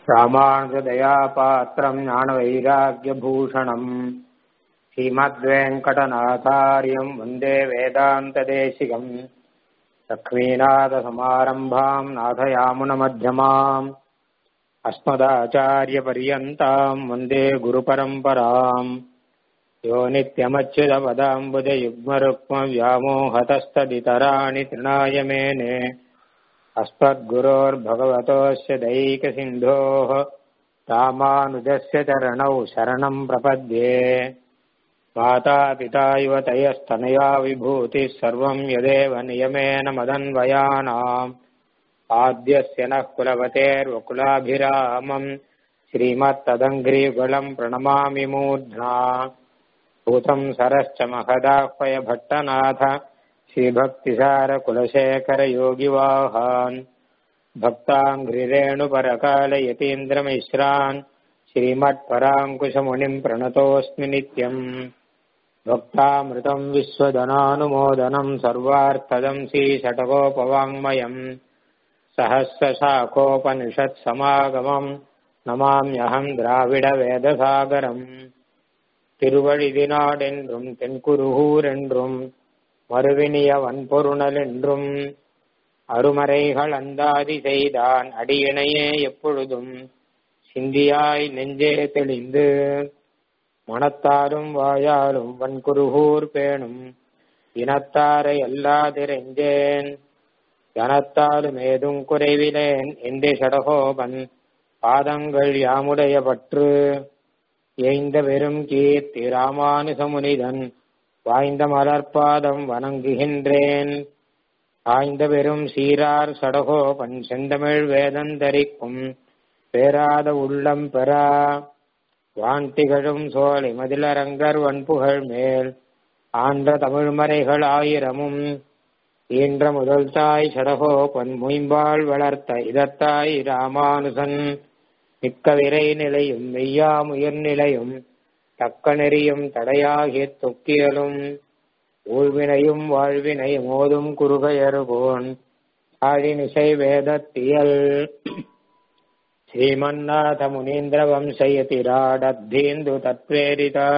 ராமானுஜதயாபாத்திரம் ஞானவைராக்கியபூஷணம் ஸ்ரீமத்வேங்கடநாதாரியம் வந்தே வேதாந்ததேசிகம் லக்ஷ்மீநாதசமாரம்பாம் நாதயாமுனமध्यமாம் अस्मदाचार्यपर्यन्ताम् वन्दे गुरुपरम्पराम् यो नित्यमच्युतपदाम्बुजयुग्मरुक्मव्यामोहतस्तदितराणि तृणाय मेने अस्मद्गुरोर्भगवतोऽस्य दैकसिन्धोः रामानुजस्य चरणौ शरणम् प्रपद्ये मातापिता युवतयस्तनया विभूतिः सर्वम् यदेव नियमेन मदन्वयानाम् आद्यस्य नः कुलवतेर्वकुलाभिरामम् श्रीमत्तदङ्घ्रीकुलम् प्रणमामि मूर्ध्ना भूतम् सरश्च महदाह्वय भट्टनाथ श्रीभक्तिसारकुलशेखरयोगिवाहान् भक्ताङ्घ्रिरेणुपरकालयतीन्द्रमिश्रान् श्रीमत्पराङ्कुशमुनिम् प्रणतोऽस्मि नित्यम् भक्तामृतम् विश्वधनानुमोदनम् सर्वार्थदम् श्रीषटकोपवाङ्मयम् सहस्रशाखोपनिषत्समागमम् नमाम्यहम् திராவிடவேதசாகரம் திருவழிதினாடென்றும் தென்குருகூரென்றும் மறுவினிய வன்பொருணலென்றும் அருமறைகள் அந்தாதி செய்தான் அடியினையே எப்பொழுதும் சிந்தியாய் நெஞ்சே தெளிந்து மனத்தாலும் வாயாலும் வன்குருகூர் பேணும் இனத்தாரை அல்லாதிரெஞ்சேன் கனத்தாலும் ஏதும் குறைவிலேன் எந்த சடகோபன் பாதங்கள் யாமுடைய பற்று ஏய்ந்த வெறும் கீர்த்தி ராமானுசமுனிதன் வாய்ந்த மலர்பாதம் வணங்குகின்றேன் ஆய்ந்த பெரும் சீரார் சடகோபன் செந்தமிழ் வேதந்தரிக்கும் பேராத உள்ளம் பெறா வான் திகழும் சோலை மதிலரங்கர் வன்புகழ் மேல் ஆன்ற தமிழ்மறைகள் ஆயிரமும் ஈன்ற முதல் தாய் சடகோபன் மொயம்பாள் வளர்த்த இதத்தாய் ராமானுசன் மிக்க விரை நிலையும் மெய்யாமுயர் நிலையும் தக்க நெறியும் தடையாகிய தொக்கியலும் ஊழ்வினையும் வாழ்வினை மோதும் குறுகையருகோன் ஆழினிசை வேதத்தியல் ஸ்ரீமன்னாத முனீந்திர வம்சயதிராடத்தீந்து தத்வேரிதா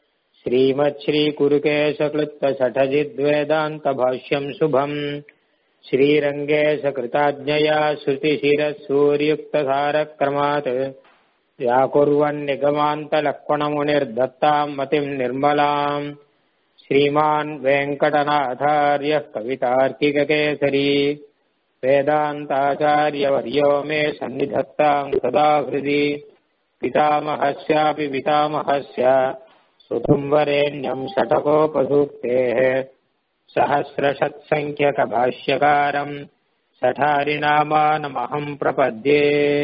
श्रीमच्छ्रीकुरुकेशकृत्तषठजिद्वेदान्तभाष्यम् शुभम् श्रीरङ्गेशकृताज्ञया श्रुतिशिरसूर्युक्तसारक्रमात् व्याकुर्वन्निगमान्तलक्ष्मणमुनिर्दत्ताम् मतिम् निर्मलाम् श्रीमान् वेङ्कटनाथार्यः कवितार्किककेसरी वेदान्ताचार्यवर्यो मे सन्निधत्ताम् सदा हृदि पितामहस्यापि पितामहस्य सुतुम्बरेण्यम् षटकोपसूक्तेः सहस्रषत्सङ्ख्यकभाष्यकारम् சட்டாரிநாமானமகம் பிரபத்யே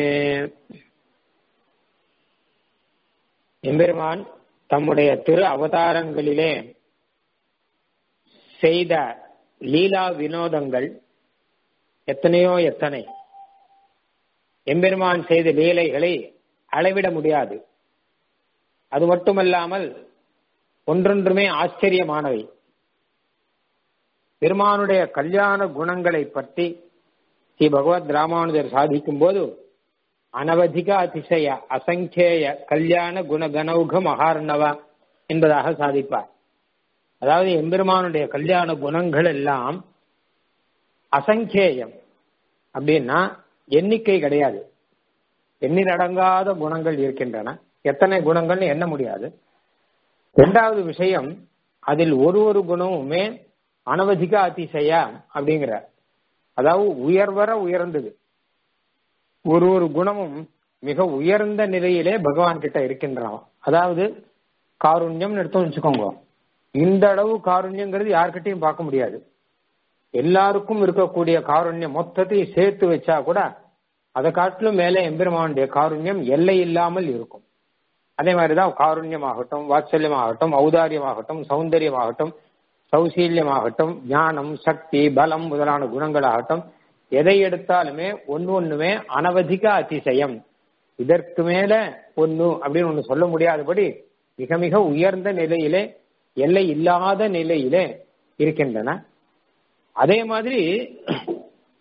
எம்பெருமான் தம்முடைய திரு அவதாரங்களிலே செய்த லீலா வினோதங்கள் எத்தனையோ எத்தனை எம்பெருமான் செய்த லீலைகளை அளவிட முடியாது அது மட்டுமல்லாமல் ஒன்றொன்றுமே ஆச்சரியமானவை பெருமானுடைய கல்யாண குணங்களை பற்றி ஸ்ரீ பகவத் ராமானுஜர் சாதிக்கும் போது அனவதிக அதிசய அசங்கேய கல்யாண குணகனௌக மகார்ணவா என்பதாக சாதிப்பார் அதாவது எம்பெருமானுடைய கல்யாண குணங்கள் எல்லாம் அசங்கேயம் அப்படின்னா எண்ணிக்கை கிடையாது எண்ணிலடங்காத குணங்கள் இருக்கின்றன எத்தனை குணங்கள்னு எண்ண முடியாது இரண்டாவது விஷயம் அதில் ஒரு ஒரு குணமுமே அனவதிக அதிசய அப்படிங்கிற அதாவது உயர்வர உயர்ந்தது ஒரு ஒரு குணமும் மிக உயர்ந்த நிலையிலே பகவான் கிட்ட இருக்கின்றான் அதாவது காருண்யம் எடுத்தோம் வச்சுக்கோங்க இந்த அளவு காருண்யங்கிறது யார்கிட்டையும் பார்க்க முடியாது எல்லாருக்கும் இருக்கக்கூடிய காருண்யம் மொத்தத்தையும் சேர்த்து வச்சா கூட அதை காட்டிலும் மேலே எம்பெருமானுடைய காருண்யம் எல்லை இல்லாமல் இருக்கும் அதே மாதிரிதான் காருண்யமாகட்டும் வாத்சல்யமாகட்டும் ஔதாரியமாகட்டும் சௌந்தரியமாகட்டும் சௌசீல்யமாகட்டும் ஞானம் சக்தி பலம் முதலான குணங்களாகட்டும் எதை எடுத்தாலுமே ஒன்னு ஒண்ணுமே அனவதிக அதிசயம் இதற்கு மேல ஒன்னு அப்படின்னு ஒண்ணு சொல்ல முடியாதபடி மிக மிக உயர்ந்த நிலையிலே எல்லை இல்லாத நிலையிலே இருக்கின்றன அதே மாதிரி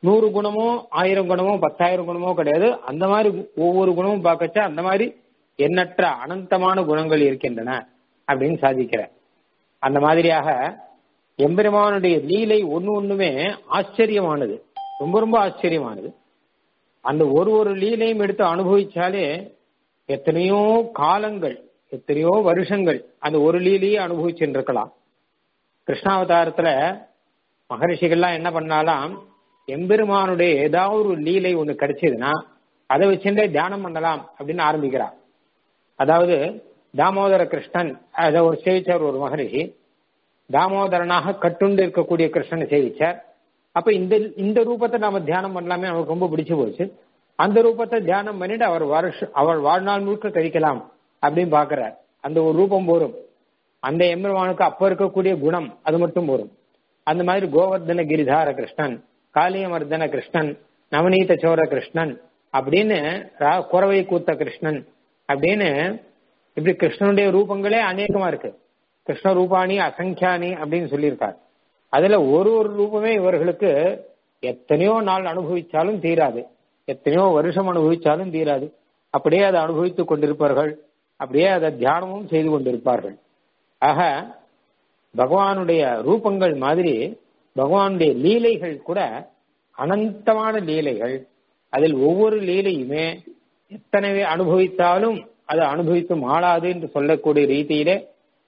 நூறு குணமோ ஆயிரம் குணமோ பத்தாயிரம் குணமோ கிடையாது அந்த மாதிரி ஒவ்வொரு குணமும் பார்க்கச்சா அந்த மாதிரி எண்ணற்ற அனந்தமான குணங்கள் இருக்கின்றன அப்படின்னு சாதிக்கிற அந்த மாதிரியாக எம்பெருமானுடைய லீலை ஒண்ணு ஒண்ணுமே ஆச்சரியமானது ரொம்ப ரொம்ப ஆச்சரியமானது அந்த ஒரு ஒரு லீலையும் எடுத்து அனுபவிச்சாலே எத்தனையோ காலங்கள் எத்தனையோ வருஷங்கள் அந்த ஒரு லீலையே அனுபவிச்சுட்டு இருக்கலாம் கிருஷ்ணாவதாரத்துல மகரிஷிகள்லாம் என்ன பண்ணாலாம் எம்பெருமானுடைய ஏதாவது ஒரு லீலை ஒண்ணு கிடைச்சதுன்னா அதை வச்சுட்டே தியானம் பண்ணலாம் அப்படின்னு ஆரம்பிக்கிறார் அதாவது தாமோதர கிருஷ்ணன் அதை ஒரு சேவிச்சார் ஒரு மகரிஷி தாமோதரனாக கட்டுண்டு இருக்கக்கூடிய கிருஷ்ணனை சேவிச்சார் அப்ப இந்த இந்த ரூபத்தை நாம தியானம் பண்ணலாமே அவருக்கு ரொம்ப பிடிச்சு போச்சு அந்த ரூபத்தை தியானம் பண்ணிட்டு அவர் வருஷ அவர் வாழ்நாள் முழுக்க கழிக்கலாம் அப்படின்னு பாக்குறார் அந்த ஒரு ரூபம் போரும் அந்த எம்பெருமானுக்கு அப்ப இருக்கக்கூடிய குணம் அது மட்டும் போரும் அந்த மாதிரி கோவர்தன கிரிதார கிருஷ்ணன் காளியமர்தன கிருஷ்ணன் நவநீத சோர கிருஷ்ணன் அப்படின்னு குறவை கூத்த கிருஷ்ணன் அப்படின்னு இப்படி கிருஷ்ணனுடைய ரூபங்களே அநேகமா இருக்கு கிருஷ்ண ரூபாணி அசங்கியானி அப்படின்னு சொல்லியிருக்கார் அதுல ஒரு ஒரு ரூபமே இவர்களுக்கு எத்தனையோ நாள் அனுபவிச்சாலும் தீராது எத்தனையோ வருஷம் அனுபவிச்சாலும் தீராது அப்படியே அதை அனுபவித்துக் கொண்டிருப்பார்கள் அப்படியே அதை தியானமும் செய்து கொண்டிருப்பார்கள் ஆக பகவானுடைய ரூபங்கள் மாதிரி பகவானுடைய லீலைகள் கூட அனந்தமான லீலைகள் அதில் ஒவ்வொரு லீலையுமே எத்தனை அனுபவித்தாலும் அதை அனுபவித்து மாளாது என்று சொல்லக்கூடிய ரீதியிலே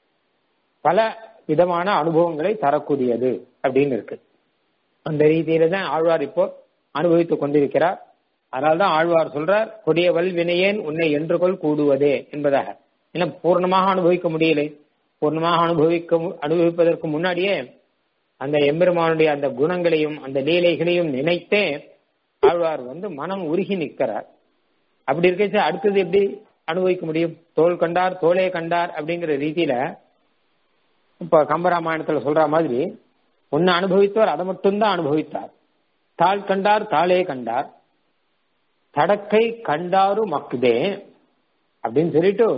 பல விதமான அனுபவங்களை தரக்கூடியது அப்படின்னு இருக்கு அந்த ரீதியில தான் ஆழ்வார் இப்போ அனுபவித்துக் கொண்டிருக்கிறார் அதனால்தான் ஆழ்வார் சொல்றார் கொடியவல் வினையேன் உன்னை என்றுகொள் கூடுவதே என்பதாக ஏன்னா பூர்ணமாக அனுபவிக்க முடியலை பூர்ணமாக அனுபவிக்க அனுபவிப்பதற்கு முன்னாடியே அந்த எம்பெருமானுடைய அந்த குணங்களையும் அந்த லீலைகளையும் நினைத்தே ஆழ்வார் வந்து மனம் உருகி நிற்கிறார் அப்படி இருக்கச்சு அடுத்தது எப்படி அனுபவிக்க முடியும் தோல் கண்டார் தோலே கண்டார் அப்படிங்கிற ரீதியில இப்ப கம்பராமாயணத்துல சொல்ற மாதிரி ஒன்னு அனுபவித்தவர் அதை மட்டும்தான் அனுபவித்தார் தாள் கண்டார் தாளே கண்டார் தடக்கை கண்டாரு மக்குதே அப்படின்னு சொல்லிட்டு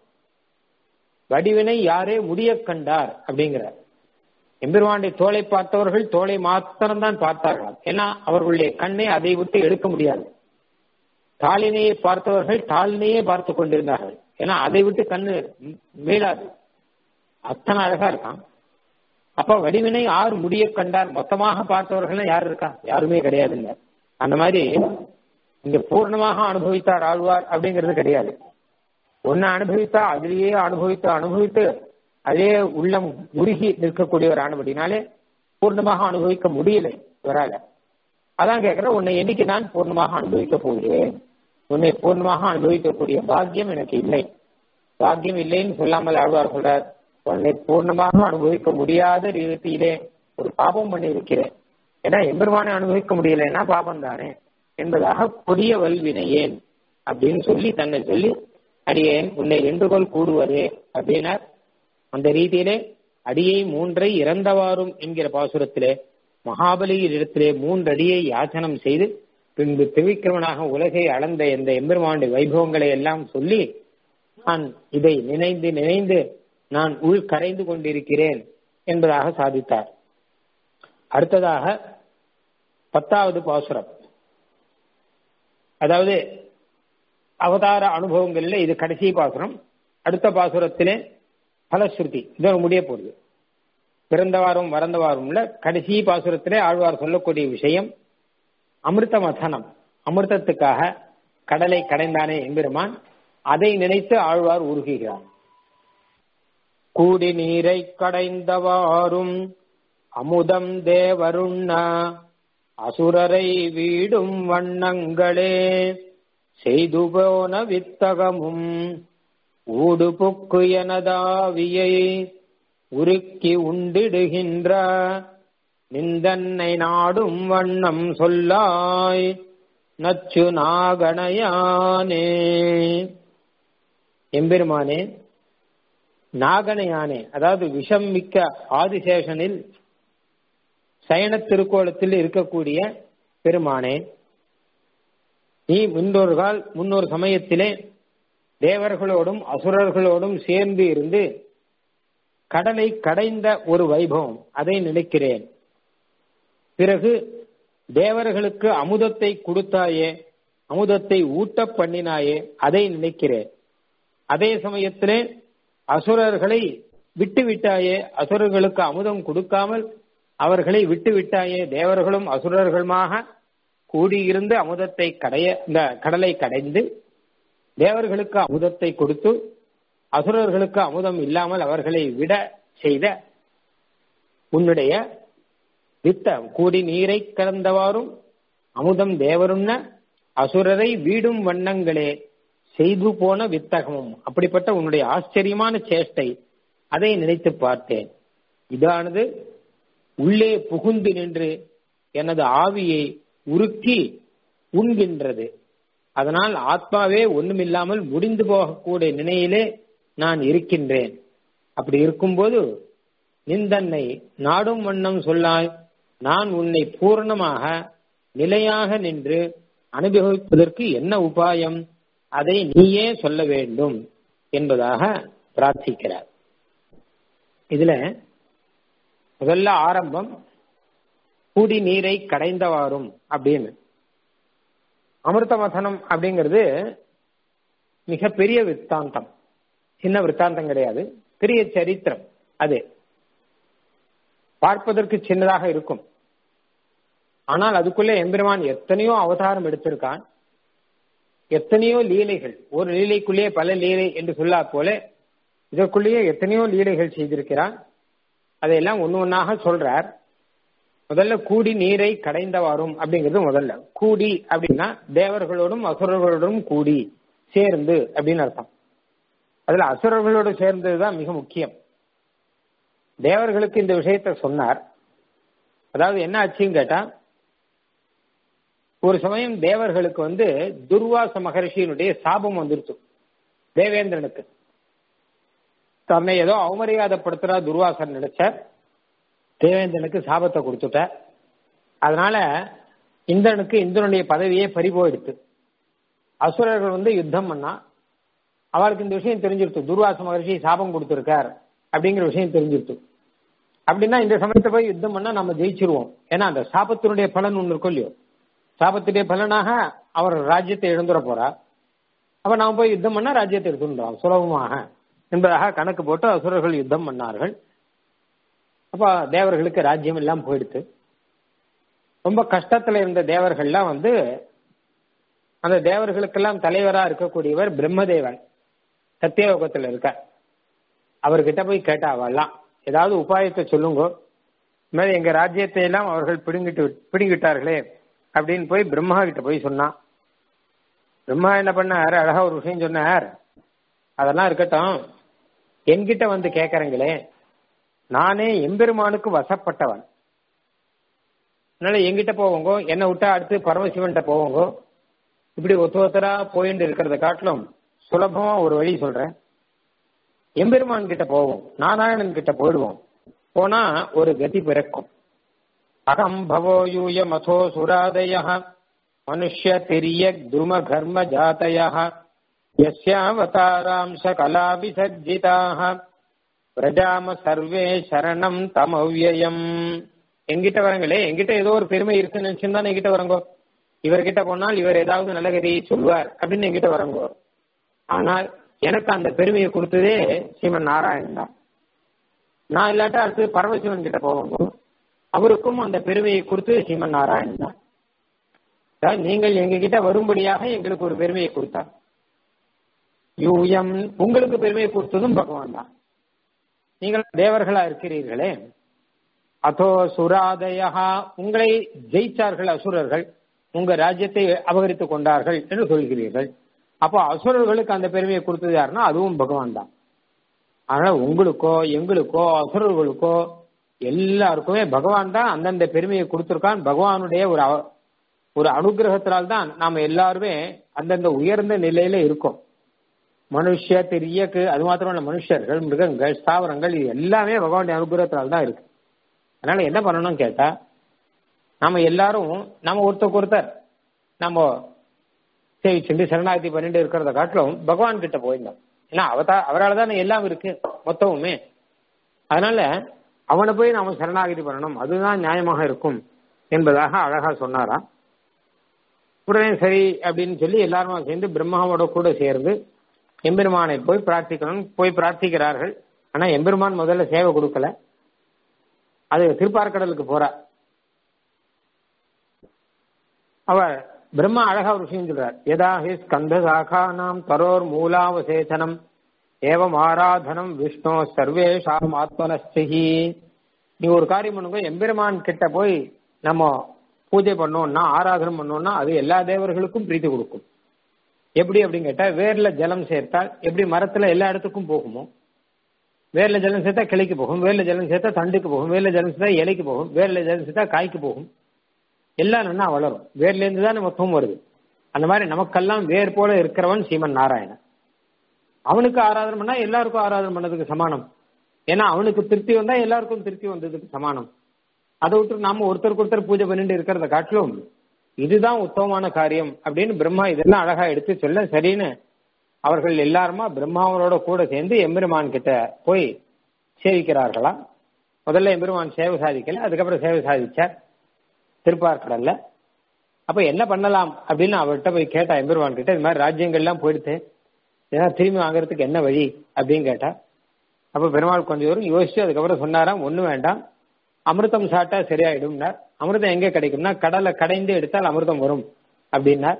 வடிவினை யாரே முடிய கண்டார் அப்படிங்கிறார் எம்பெருமானுடைய தோலை பார்த்தவர்கள் தோலை மாத்திரம்தான் பார்த்தார்கள் ஏன்னா அவர்களுடைய கண்ணை அதை விட்டு எடுக்க முடியாது தாளினையை பார்த்தவர்கள் தாளினையே பார்த்து கொண்டிருந்தார்கள் ஏன்னா அதை விட்டு கண்ணு மீளாது அத்தனை அழகா இருக்கான் அப்ப வடிவினை யார் முடிய கண்டார் மொத்தமாக பார்த்தவர்கள் யார் இருக்கா யாருமே கிடையாதுங்க அந்த மாதிரி இங்க பூர்ணமாக அனுபவித்தார் ஆழ்வார் அப்படிங்கிறது கிடையாது ஒன்னு அனுபவித்தா அதிலேயே அனுபவித்து அனுபவித்து அதே உள்ளம் உருகி நிற்கக்கூடியவர் ஆனபடினாலே பூர்ணமாக அனுபவிக்க முடியல இவரால அதான் கேட்கிற உன்னை என்னைக்கு நான் பூர்ணமாக அனுபவிக்க போகிறேன் உன்னை பூர்ணமாக அனுபவிக்கக்கூடிய பாக்கியம் எனக்கு இல்லை பாக்கியம் இல்லைன்னு சொல்லாமல் ஆழ்வார் சொல்றார் உன்னை பூர்ணமாக அனுபவிக்க முடியாத ரீதியிலே ஒரு பாபம் பண்ணி இருக்கிறேன் ஏன்னா எம்பெருமானை அனுபவிக்க முடியலன்னா பாபம் தானே என்பதாக கொடிய வல்வினையேன் அப்படின்னு சொல்லி தன்னை சொல்லி அடியேன் உன்னை எண்டுகோள் கூடுவதே அப்படின்னார் அந்த ரீதியிலே அடியை மூன்றை இறந்தவாறும் என்கிற பாசுரத்திலே மகாபலியின் இடத்திலே மூன்றடியை யாச்சனம் செய்து பின்பு திரிவிக்கிரமனாக உலகை அளந்த இந்த எம்பெருமானுடைய வைபவங்களை எல்லாம் சொல்லி நான் இதை நினைந்து நினைந்து நான் உள் கரைந்து கொண்டிருக்கிறேன் என்பதாக சாதித்தார் அடுத்ததாக பத்தாவது பாசுரம் அதாவது அவதார அனுபவங்கள்ல இது கடைசி பாசுரம் அடுத்த பாசுரத்திலே பலஸ்ருதி இது முடிய போகுது பிறந்த வாரம் வரந்த வாரம்ல கடைசி பாசுரத்திலே ஆழ்வார் சொல்லக்கூடிய விஷயம் அமிர்த மதனம் அமிர்தத்துக்காக கடலை கடைந்தானே எம்பெருமான் அதை நினைத்து ஆழ்வார் உருகுகிறார் கூடி நீரை கடைந்தவாறும் அமுதம் தேவருண்ண அசுரரை வீடும் வண்ணங்களே செய்து போன வித்தகமும் ஊடு புக்கு எனதாவியை உருக்கி உண்டிடுகின்ற நிந்தன்னை நாடும் வண்ணம் சொல்லாய் நச்சு நாகணையானே எம்பெருமானே நாகனையானே அதாவது விஷம் மிக்க ஆதிசேஷனில் சயன திருக்கோலத்தில் இருக்கக்கூடிய பெருமானே நீ முன்னொரு கால் முன்னொரு சமயத்திலே தேவர்களோடும் அசுரர்களோடும் சேர்ந்து இருந்து கடலை கடைந்த ஒரு வைபவம் அதை நினைக்கிறேன் பிறகு தேவர்களுக்கு அமுதத்தை கொடுத்தாயே அமுதத்தை ஊட்ட பண்ணினாயே அதை நினைக்கிறேன் அதே சமயத்திலே அசுரர்களை விட்டு விட்டாயே அசுரர்களுக்கு அமுதம் கொடுக்காமல் அவர்களை விட்டு விட்டாயே தேவர்களும் அசுரர்களுமாக கூடியிருந்து அமுதத்தை கடைய இந்த கடலை கடைந்து தேவர்களுக்கு அமுதத்தை கொடுத்து அசுரர்களுக்கு அமுதம் இல்லாமல் அவர்களை விட செய்த உன்னுடைய வித்தம் கூடி நீரை கலந்தவாறும் அமுதம் தேவரும்ன அசுரரை வீடும் வண்ணங்களே செய்து போன வித்தகமும் அப்படிப்பட்ட உன்னுடைய ஆச்சரியமான சேஷ்டை அதை நினைத்து பார்த்தேன் இதானது உள்ளே புகுந்து நின்று எனது ஆவியை உருக்கி உண்கின்றது அதனால் ஆத்மாவே ஒண்ணுமில்லாமல் முடிந்து போகக்கூடிய நிலையிலே நான் இருக்கின்றேன் அப்படி இருக்கும்போது நிந்தன்னை நாடும் வண்ணம் சொல்லாய் நான் உன்னை பூர்ணமாக நிலையாக நின்று அனுபவிப்பதற்கு என்ன உபாயம் அதை நீயே சொல்ல வேண்டும் என்பதாக பிரார்த்திக்கிறார் இதுல முதல்ல ஆரம்பம் கூடி நீரை கடைந்தவாறும் அப்படின்னு அமிர்த மதனம் அப்படிங்கிறது மிகப்பெரிய வித்தாந்தம் சின்ன விற்த்தாந்தம் கிடையாது பெரிய சரித்திரம் அது பார்ப்பதற்கு சின்னதாக இருக்கும் ஆனால் அதுக்குள்ளே எம்பெருமான் எத்தனையோ அவதாரம் எடுத்திருக்கான் எத்தனையோ லீலைகள் ஒரு லீலைக்குள்ளேயே பல லீலை என்று சொல்லா போல இதற்குள்ளேயே எத்தனையோ லீலைகள் செய்திருக்கிறான் அதையெல்லாம் ஒன்னு ஒன்னாக சொல்றார் முதல்ல கூடி நீரை கடைந்தவாறும் அப்படிங்கிறது முதல்ல கூடி அப்படின்னா தேவர்களோடும் அசுரர்களோடும் கூடி சேர்ந்து அப்படின்னு அர்த்தம் அதுல அசுரர்களோடு சேர்ந்ததுதான் மிக முக்கியம் தேவர்களுக்கு இந்த விஷயத்த சொன்னார் அதாவது என்ன ஆச்சுன்னு கேட்டா ஒரு சமயம் தேவர்களுக்கு வந்து துர்வாச மகர்ஷியினுடைய சாபம் வந்துருச்சு தேவேந்திரனுக்கு தன்னை ஏதோ அவமரியாதைப்படுத்துறா துர்வாசன் நினைச்ச தேவேந்திரனுக்கு சாபத்தை கொடுத்துட்ட அதனால இந்திரனுக்கு இந்திரனுடைய பதவியே பறி போயிடுத்து அசுரர்கள் வந்து யுத்தம் பண்ணா அவளுக்கு இந்த விஷயம் தெரிஞ்சிருத்து துர்வாச மகர்ஷி சாபம் கொடுத்திருக்கார் அப்படிங்கிற விஷயம் தெரிஞ்சிருத்து அப்படின்னா இந்த சமயத்தை போய் யுத்தம் பண்ணா நம்ம ஜெயிச்சிருவோம் ஏன்னா அந்த சாபத்தினுடைய பலன் ஒன்று இருக்கும் இல்லையோ சாபத்துடைய பலனாக அவர் ராஜ்யத்தை இழந்துட போறா அப்ப நாம போய் யுத்தம் பண்ணா ராஜ்யத்தை எடுத்துட்டோம் சுலபமாக என்பதாக கணக்கு போட்டு அசுரர்கள் யுத்தம் பண்ணார்கள் அப்ப தேவர்களுக்கு ராஜ்யம் எல்லாம் போயிடுத்து ரொம்ப கஷ்டத்துல இருந்த தேவர்கள்லாம் வந்து அந்த தேவர்களுக்கெல்லாம் தலைவரா இருக்கக்கூடியவர் பிரம்மதேவன் சத்தியலோகத்துல இருக்க அவர்கிட்ட போய் கேட்டா அவெல்லாம் ஏதாவது உபாயத்தை சொல்லுங்க மாதிரி எங்க ராஜ்யத்தை எல்லாம் அவர்கள் பிடுங்கிட்டு பிடுங்கிட்டார்களே அப்படின்னு போய் பிரம்மா கிட்ட போய் சொன்னான் பிரம்மா என்ன பண்ணார் அழகா ஒரு விஷயம் சொன்னார் அதெல்லாம் இருக்கட்டும் என்கிட்ட வந்து கேட்கறங்களே நானே எம்பெருமானுக்கு வசப்பட்டவன் அதனால எங்கிட்ட போவோங்க என்னை விட்டா அடுத்து பரமசிவன்கிட்ட போவோங்க இப்படி ஒத்து ஒத்தரா போயிட்டு இருக்கிறத காட்டிலும் சுலபமா ஒரு வழி சொல்றேன் எம்பெருமான் கிட்ட போவோம் நாராயணன் கிட்ட போயிடுவோம் போனா ஒரு கதி பிறக்கும் அகம் பவோ யூய மதோ சுராதய மனுஷ்ய திரிய துரும கர்ம ஜாத்தய யஸ்யாவதாராம்ச கலாபிசர்ஜிதாக பிரஜாம சர்வே சரணம் தமவ்யயம் எங்கிட்ட வரங்களே எங்கிட்ட ஏதோ ஒரு பெருமை இருக்குன்னு நினைச்சுதான் எங்கிட்ட வரங்கோ இவர்கிட்ட போனால் இவர் ஏதாவது நல்ல கதையை சொல்வார் அப்படின்னு எங்கிட்ட வரங்கோ ஆனால் எனக்கு அந்த பெருமையை கொடுத்ததே ஸ்ரீமன் நாராயணன் தான் நான் இல்லாட்டா அடுத்து பரமசிவன் கிட்ட போவோங்க அவருக்கும் அந்த பெருமையை கொடுத்து ஸ்ரீமன் நாராயணன் தான் நீங்கள் எங்க கிட்ட வரும்படியாக எங்களுக்கு ஒரு பெருமையை கொடுத்தார் யூயம் உங்களுக்கு பெருமையை கொடுத்ததும் பகவான் தான் நீங்கள் தேவர்களா இருக்கிறீர்களே அதோ சுராதயா உங்களை ஜெயிச்சார்கள் அசுரர்கள் உங்க ராஜ்யத்தை அபகரித்துக் கொண்டார்கள் என்று சொல்கிறீர்கள் அப்போ அசுரர்களுக்கு அந்த பெருமையை கொடுத்தது யாருன்னா அதுவும் பகவான் தான் ஆனா உங்களுக்கோ எங்களுக்கோ அசுரர்களுக்கோ எல்லாருக்குமே பகவான் தான் அந்தந்த பெருமையை கொடுத்திருக்கான் பகவானுடைய ஒரு ஒரு அனுகிரகத்தினால் தான் நாம எல்லாருமே அந்தந்த உயர்ந்த நிலையில இருக்கோம் மனுஷ திரியக்கு அது மாத்திரம் இல்ல மனுஷர்கள் மிருகங்கள் ஸ்தாவரங்கள் இது எல்லாமே பகவானுடைய அனுகிரகத்தினால் தான் இருக்கு அதனால என்ன பண்ணணும் கேட்டா நாம எல்லாரும் நம்ம ஒருத்தருக்கு ஒருத்தர் நம்ம சேவிச்சுட்டு சரணாகதி பண்ணிட்டு இருக்கிறத காட்டிலும் பகவான் கிட்ட போயிருந்தோம் ஏன்னா அவதா அவரால் தானே எல்லாம் இருக்கு மொத்தமுமே அதனால அவனை போய் நாம சரணாகதி பண்ணணும் அதுதான் நியாயமாக இருக்கும் என்பதாக அழகா சொன்னாராம் உடனே சரி அப்படின்னு சொல்லி எல்லாருமா சேர்ந்து பிரம்மாவோட கூட சேர்ந்து எம்பெருமானை போய் பிரார்த்திக்கணும் போய் பிரார்த்திக்கிறார்கள் ஆனா எம்பெருமான் முதல்ல சேவை கொடுக்கல அது திருப்பார்கடலுக்கு போறா அவர் பிரம்மா அழகா ஒரு விஷயம் சொல்றார் யதா ஹி ஸ்கந்த சாகானாம் தரோர் மூலாவசேதனம் ஏவம் ஆராதனம் விஷ்ணு சர்வேஷாம் ஆத்மனஸ்திஹி நீ ஒரு காரியம் பண்ணுங்க எம்பெருமான் கிட்ட போய் நம்ம பூஜை பண்ணோம்னா ஆராதனம் பண்ணோம்னா அது எல்லா தேவர்களுக்கும் பிரீத்தி கொடுக்கும் எப்படி அப்படின்னு கேட்டா வேர்ல ஜலம் சேர்த்தால் எப்படி மரத்துல எல்லா இடத்துக்கும் போகுமோ வேர்ல ஜலம் சேர்த்தா கிளைக்கு போகும் வேர்ல ஜலம் சேர்த்தா தண்டுக்கு போகும் வேர்ல ஜலம் சேர்த்தா இலைக்கு போகும் வேர்ல ஜலம் சேர்த்தா காய்க்கு போகும் எல்லாம் நல்லா வளரும் வேர்ல இருந்து தான் மொத்தம் வருது அந்த மாதிரி நமக்கெல்லாம் வேர் போல இருக்கிறவன் சீமன் நாராயணன் அவனுக்கு ஆராதனை பண்ணா எல்லாருக்கும் ஆராதனை பண்ணதுக்கு சமானம் ஏன்னா அவனுக்கு திருப்தி வந்தா எல்லாருக்கும் திருப்தி வந்ததுக்கு சமானம் அதை விட்டு நாம ஒருத்தருக்கு ஒருத்தர் பூஜை பண்ணிட்டு இருக்கிறத காட்டிலும் இதுதான் உத்தமமான காரியம் அப்படின்னு பிரம்மா இதெல்லாம் அழகா எடுத்து சொல்ல சரின்னு அவர்கள் எல்லாருமா பிரம்மாவனோட கூட சேர்ந்து எம்பெருமான் கிட்ட போய் சேவிக்கிறார்களாம் முதல்ல எம்பெருமான் சேவை சாதிக்கல அதுக்கப்புறம் சேவை சாதிச்சார் திருப்பார்கடல்ல அப்ப என்ன பண்ணலாம் அப்படின்னு அவர்கிட்ட போய் கேட்டா எம்பெருமான் கிட்ட இது மாதிரி ராஜ்யங்கள்லாம் போயிடுத்து ஏன்னா திரும்பி வாங்குறதுக்கு என்ன வழி அப்படின்னு கேட்டா அப்ப பெருமாள் கொஞ்சம் தூரம் யோசிச்சு அதுக்கப்புறம் சொன்னாராம் ஒண்ணு வேண்டாம் அமிர்தம் சாப்பிட்டா சரியாயிடும்னார் அமிர்தம் எங்க கிடைக்கும்னா கடலை கடைந்து எடுத்தால் அமிர்தம் வரும் அப்படின்னார்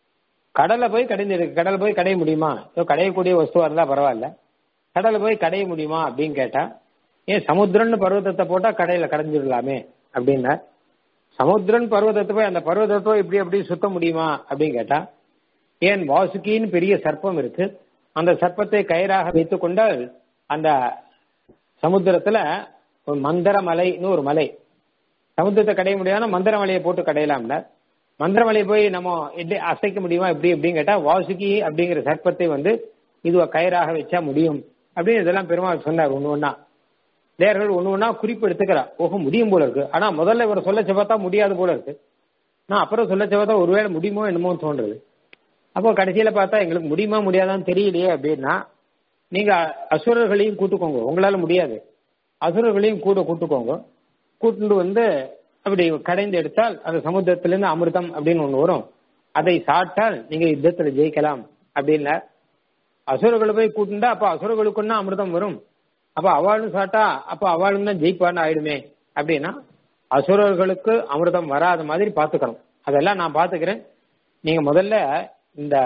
கடலை போய் கடைந்து எடுக்க கடலை போய் கடைய முடியுமா ஏதோ கடையக்கூடிய வஸ்துவா இருந்தா பரவாயில்ல கடலை போய் கடைய முடியுமா அப்படின்னு கேட்டா ஏன் சமுத்திரம்னு பர்வதத்தை போட்டா கடையில கடைஞ்சிடலாமே அப்படின்னார் சமுத்திரன் பர்வதத்தை போய் அந்த பர்வதத்தை இப்படி அப்படி சுத்த முடியுமா அப்படின்னு கேட்டா ஏன் வாசுகின்னு பெரிய சர்ப்பம் இருக்கு அந்த சர்ப்பத்தை கயிறாக வைத்துக் கொண்டால் அந்த சமுத்திரத்துல ஒரு மந்தர மலைன்னு ஒரு மலை சமுத்திரத்தை கடைய முடியாதுன்னா மந்திர மலையை போட்டு கடையலாம்ல மந்திர மலையை போய் நம்ம எப்படி அசைக்க முடியுமா எப்படி அப்படின்னு கேட்டா வாசுகி அப்படிங்கிற சர்ப்பத்தை வந்து இது கயிறாக வச்சா முடியும் அப்படின்னு இதெல்லாம் பெருமாள் சொன்னார் ஒண்ணு ஒன்னா தேர்கள் ஒண்ணு ஒன்னா குறிப்பு எடுத்துக்கிறா ஓஹோ முடியும் போல இருக்கு ஆனா முதல்ல இவர் சொல்லச்ச பார்த்தா முடியாது போல இருக்கு நான் அப்புறம் சொல்லச்ச பார்த்தா ஒருவேளை முடியுமோ என்னமோ தோன்றுது அப்போ கடைசியில பார்த்தா எங்களுக்கு முடியுமா முடியாதான்னு தெரியலையே அப்படின்னா நீங்க அசுரர்களையும் கூட்டுக்கோங்க உங்களால முடியாது அசுரர்களையும் கூட கூட்டுக்கோங்க கூட்டுண்டு வந்து அப்படி கடைந்து எடுத்தால் அந்த சமுத்திரத்திலிருந்து அமிர்தம் அப்படின்னு ஒண்ணு வரும் அதை சாப்பிட்டால் நீங்க யுத்தத்துல ஜெயிக்கலாம் அப்படின்னா அசுரர்களை போய் கூட்டுண்டா அப்ப அசுரர்களுக்குன்னா அமிர்தம் வரும் அப்ப அவளும் சாட்டா அப்ப அவளும் தான் ஜெயிப்பான்னு ஆயிடுமே அப்படின்னா அசுரர்களுக்கு அமிர்தம் வராத மாதிரி பாத்துக்கணும் அதெல்லாம் நான் பாத்துக்கிறேன் நீங்க முதல்ல இந்த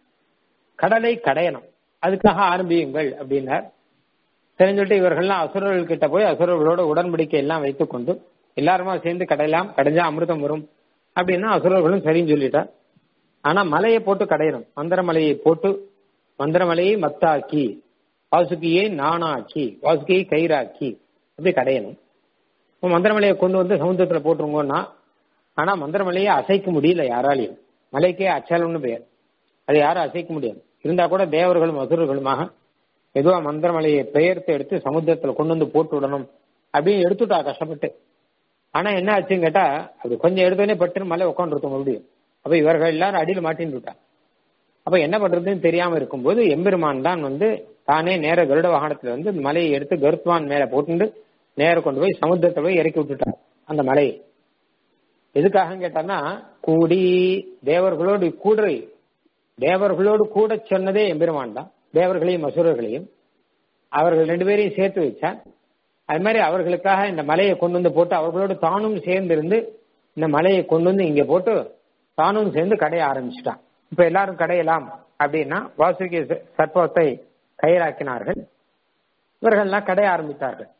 கடலை கடையணும் அதுக்காக ஆரம்பியுங்கள் அப்படின்னார் தெரிஞ்சுட்டு இவர்கள்லாம் அசுரர்கள் கிட்ட போய் அசுரர்களோட உடன்படிக்கை எல்லாம் வைத்துக்கொண்டு எல்லாருமா சேர்ந்து கடையலாம் கடைஞ்சா அமிர்தம் வரும் அப்படின்னா அசுரர்களும் சரின்னு சொல்லிட்டார் ஆனா மலையை போட்டு கடையணும் மந்திர மலையை போட்டு மந்திர மலையை மத்தாக்கி வாசுகியை நானாக்கி வாசுகியை கயிறாக்கி அப்படி கடையணும் இப்போ மந்திரமலையை கொண்டு வந்து சமுத்திரத்துல போட்டுருங்கோன்னா ஆனா மந்திரமலையை அசைக்க முடியல யாராலையும் மலைக்கே அச்சலம்னு பெயர் அதை யாரும் அசைக்க முடியாது இருந்தா கூட தேவர்களும் அசுரர்களுமாக ஏதோ மந்திரமலையை பெயர்த்து எடுத்து சமுத்திரத்துல கொண்டு வந்து போட்டு விடணும் அப்படின்னு எடுத்துட்டா கஷ்டப்பட்டு ஆனா என்ன ஆச்சுன்னு கேட்டா அது கொஞ்சம் எடுத்தோடனே பட்டுன்னு மலை உட்காந்துருக்க மறுபடியும் அப்ப இவர்கள் எல்லாரும் அடியில் மாட்டின்னு விட்டா அப்ப என்ன பண்றதுன்னு தெரியாம இருக்கும்போது எம்பெருமான் தான் வந்து தானே நேர கருட வாகனத்துல வந்து மலையை எடுத்து கருத்வான் மேல போட்டுண்டு நேர கொண்டு போய் சமுத்திரத்தை போய் இறக்கி விட்டுட்டார் அந்த மலையை எதுக்காக கேட்டான்னா கூடி தேவர்களோடு கூடுறை தேவர்களோடு கூட சொன்னதே எம்பெருமான் தான் தேவர்களையும் அசுரர்களையும் அவர்கள் ரெண்டு பேரையும் சேர்த்து வச்சான் அது மாதிரி அவர்களுக்காக இந்த மலையை கொண்டு வந்து போட்டு அவர்களோடு தானும் சேர்ந்து இருந்து இந்த மலையை கொண்டு வந்து இங்க போட்டு தானும் சேர்ந்து கடைய ஆரம்பிச்சிட்டான் இப்ப எல்லாரும் கடையலாம் அப்படின்னா வாசுகி சர்ப்பத்தை கயிறாக்கினார்கள் இவர்கள்லாம் கடைய ஆரம்பித்தார்கள்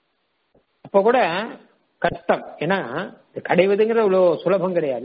அப்ப கூட கஷ்டம் ஏன்னா கடைவதுங்கிற இவ்வளவு சுலபம் கிடையாது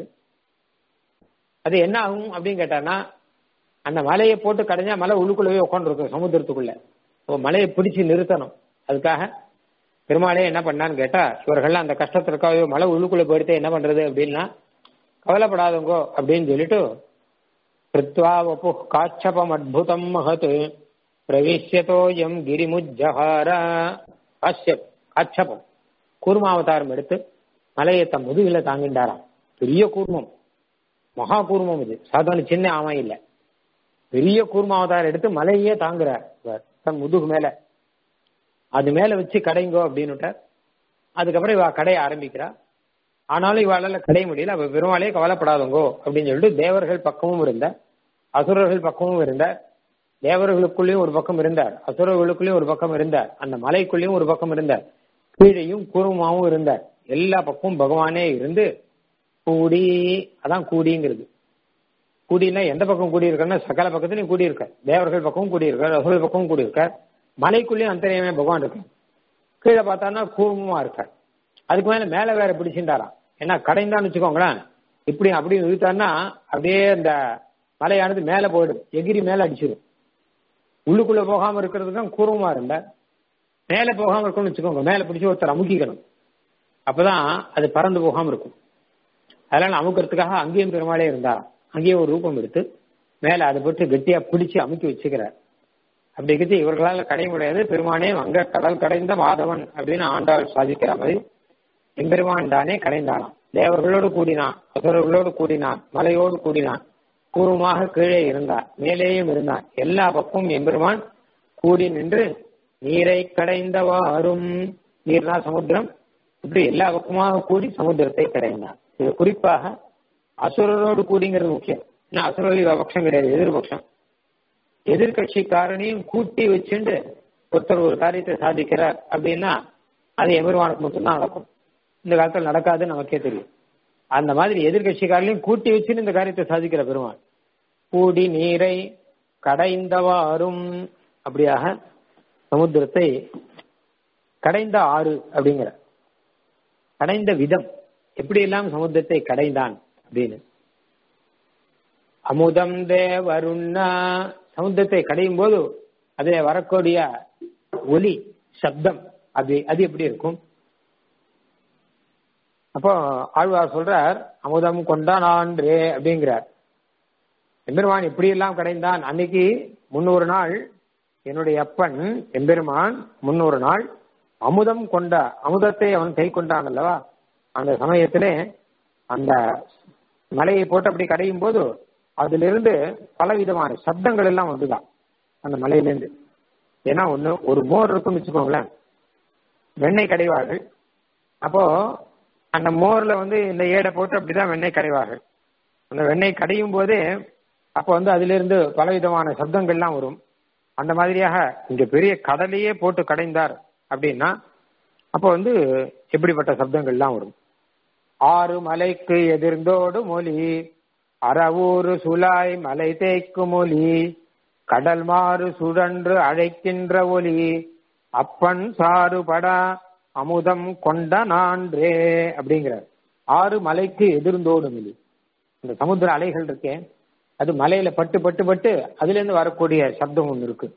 அது என்ன ஆகும் அப்படின்னு கேட்டான்னா அந்த மலையை போட்டு கடைஞ்சா மலை உள்ளுக்குள்ளவே உட்காந்துருக்கும் சமுத்திரத்துக்குள்ள இப்போ மலையை பிடிச்சு நிறுத்தணும் அதுக்காக பெருமாளே என்ன பண்ணான்னு கேட்டா இவர்கள்லாம் அந்த கஷ்டத்திற்காக மலை உள்ளுக்குள்ள போயிடுத்து என்ன பண்றது அப்படின்னா கவலைப்படாதவங்கோ அப்படின்னு சொல்லிட்டு கிருத்வா வபு காட்சபம் அத்புதம் மகத் பிரவிஷ்யதோயம் கிரிமுஜ்ஜஹார காஷ்யப் காட்சபம் கூர்மாவதாரம் எடுத்து மலையை தம் முதுகில தாங்கின்றாராம் பெரிய கூர்மம் மகா கூர்மம் இது சாதாரண சின்ன ஆமை இல்ல பெரிய கூர்மாவதாரம் எடுத்து மலையே தாங்குறார் தன் முதுகு மேல அது மேல வச்சு கடைங்கோ அப்படின்னுட்டார் அதுக்கப்புறம் இவ கடைய ஆரம்பிக்கிறா ஆனாலும் இவாளால கடைய முடியல அவ பெருமாளே கவலைப்படாதங்கோ அப்படின்னு சொல்லிட்டு தேவர்கள் பக்கமும் இருந்த அசுரர்கள் பக்கமும் இருந்த தேவர்களுக்குள்ளேயும் ஒரு பக்கம் இருந்தார் அசுரர்களுக்குள்ளேயும் ஒரு பக்கம் இருந்தார் அந்த மலைக்குள்ளேயும் ஒரு பக்கம் இருந்தார் கீழையும் கூர்மாவும் இருந்தார் எல்லா பக்கமும் பகவானே இருந்து கூடி அதான் கூடிங்கிறது கூடினா எந்த பக்கம் கூடி இருக்காருன்னா சகல பக்கத்துலயும் கூடி இருக்கார் தேவர்கள் பக்கமும் கூடி இருக்கார் அசுரர்கள் பக்கமும் கூடி இருக்கார் மலைக்குள்ளேயும் அந்தரியமே பகவான் இருக்கு கீழே பார்த்தான்னா கூர்மமா இருக்கார் அதுக்கு மேல மேல வேற பிடிச்சிருந்தாராம் ஏன்னா கடைந்தான்னு வச்சுக்கோங்களேன் இப்படி அப்படி இழுத்தான்னா அப்படியே இந்த மலையானது மேல போயிடும் எகிரி மேல அடிச்சிடும் உள்ளுக்குள்ள போகாம இருக்கிறதுக்கு தான் கூர்மமா இருந்த மேல போகாம இருக்கணும்னு வச்சுக்கோங்க மேல பிடிச்சி ஒருத்தர் அமுக்கிக்கணும் அப்பதான் அது பறந்து போகாம இருக்கும் அதனால அமுக்கிறதுக்காக அங்கேயும் பெருமாளே இருந்தாராம் அங்கேயும் ஒரு ரூபம் எடுத்து மேல அதை பற்றி கெட்டியா பிடிச்சு அமுக்கி வச்சுக்கிறார் அப்படி இருக்கிறது இவர்களால் கடை முடியாது பெருமானே வங்க கடல் கடைந்த மாதவன் அப்படின்னு ஆண்டாள் சாதிக்கிற மாதிரி எம்பெருமான் தானே கடைந்தானாம் தேவர்களோடு கூடினான் அசுரர்களோடு கூடினான் மலையோடு கூடினான் பூர்வமாக கீழே இருந்தான் மேலேயும் இருந்தான் எல்லா பக்கமும் எம்பெருமான் கூடி நின்று நீரை கடைந்தவாறும் நீர்னா சமுத்திரம் இப்படி எல்லா பக்கமாக கூடி சமுத்திரத்தை கடைந்தான் இது குறிப்பாக அசுரரோடு கூடிங்கிறது முக்கியம் ஏன்னா அசுரர்கள் பட்சம் கிடையாது எதிர்பட்சம் எதிர்கட்சிக்காரனையும் கூட்டி வச்சுண்டு ஒருத்தர் ஒரு காரியத்தை சாதிக்கிறார் அப்படின்னா அது எம்பெருமானுக்கு மட்டும்தான் நடக்கும் இந்த காலத்தில் நடக்காதுன்னு நமக்கே தெரியும் அந்த மாதிரி எதிர்கட்சிக்காரனையும் கூட்டி வச்சுன்னு இந்த காரியத்தை சாதிக்கிற பெருமான் கூடி நீரை கடைந்தவாறும் அப்படியாக சமுத்திரத்தை கடைந்த ஆறு அப்படிங்கிற கடைந்த விதம் எப்படி எல்லாம் சமுத்திரத்தை கடைந்தான் அப்படின்னு அமுதம் தேவருண்ணா சமுத்திரத்தை கடையும் போது அதுல வரக்கூடிய ஒலி சப்தம் அது அது எப்படி இருக்கும் அப்போ ஆழ்வார் சொல்றார் அமுதம் கொண்டானான்றே அப்படிங்கிறார் எம்பெருமான் எப்படி எல்லாம் கடைந்தான் அன்னைக்கு முன்னூறு நாள் என்னுடைய அப்பன் எம்பெருமான் முன்னூறு நாள் அமுதம் கொண்ட அமுதத்தை அவன் கை கொண்டான் அல்லவா அந்த சமயத்திலே அந்த மலையை போட்டு அப்படி கடையும் போது அதிலிருந்து பலவிதமான சப்தங்கள் எல்லாம் வந்துதான் அந்த மலையிலேருந்து ஏன்னா ஒண்ணு ஒரு மோர் இருக்குன்னு வச்சுக்கோங்களேன் வெண்ணெய் கடைவார்கள் அப்போ அந்த மோர்ல வந்து இந்த ஏடை போட்டு அப்படிதான் வெண்ணெய் கடைவார்கள் அந்த வெண்ணெய் கடையும் போதே அப்போ வந்து அதிலிருந்து பலவிதமான சப்தங்கள்லாம் வரும் அந்த மாதிரியாக இங்க பெரிய கடலையே போட்டு கடைந்தார் அப்படின்னா அப்போ வந்து எப்படிப்பட்ட சப்தங்கள்லாம் வரும் ஆறு மலைக்கு எதிர்ந்தோடு மொழி அறவூறு சுலாய் மலை தேய்க்கு மொழி கடல் மாறு சுழன்று அழைக்கின்ற ஒலி அப்பன் சாறுபடா அமுதம் கொண்ட நான்றே அப்படிங்கிறார் ஆறு மலைக்கு எதிர்ந்தோடு மொழி இந்த சமுத்திர அலைகள் இருக்கேன் அது மலையில பட்டு பட்டு பட்டு அதுல இருந்து வரக்கூடிய சப்தம் ஒன்று இருக்கு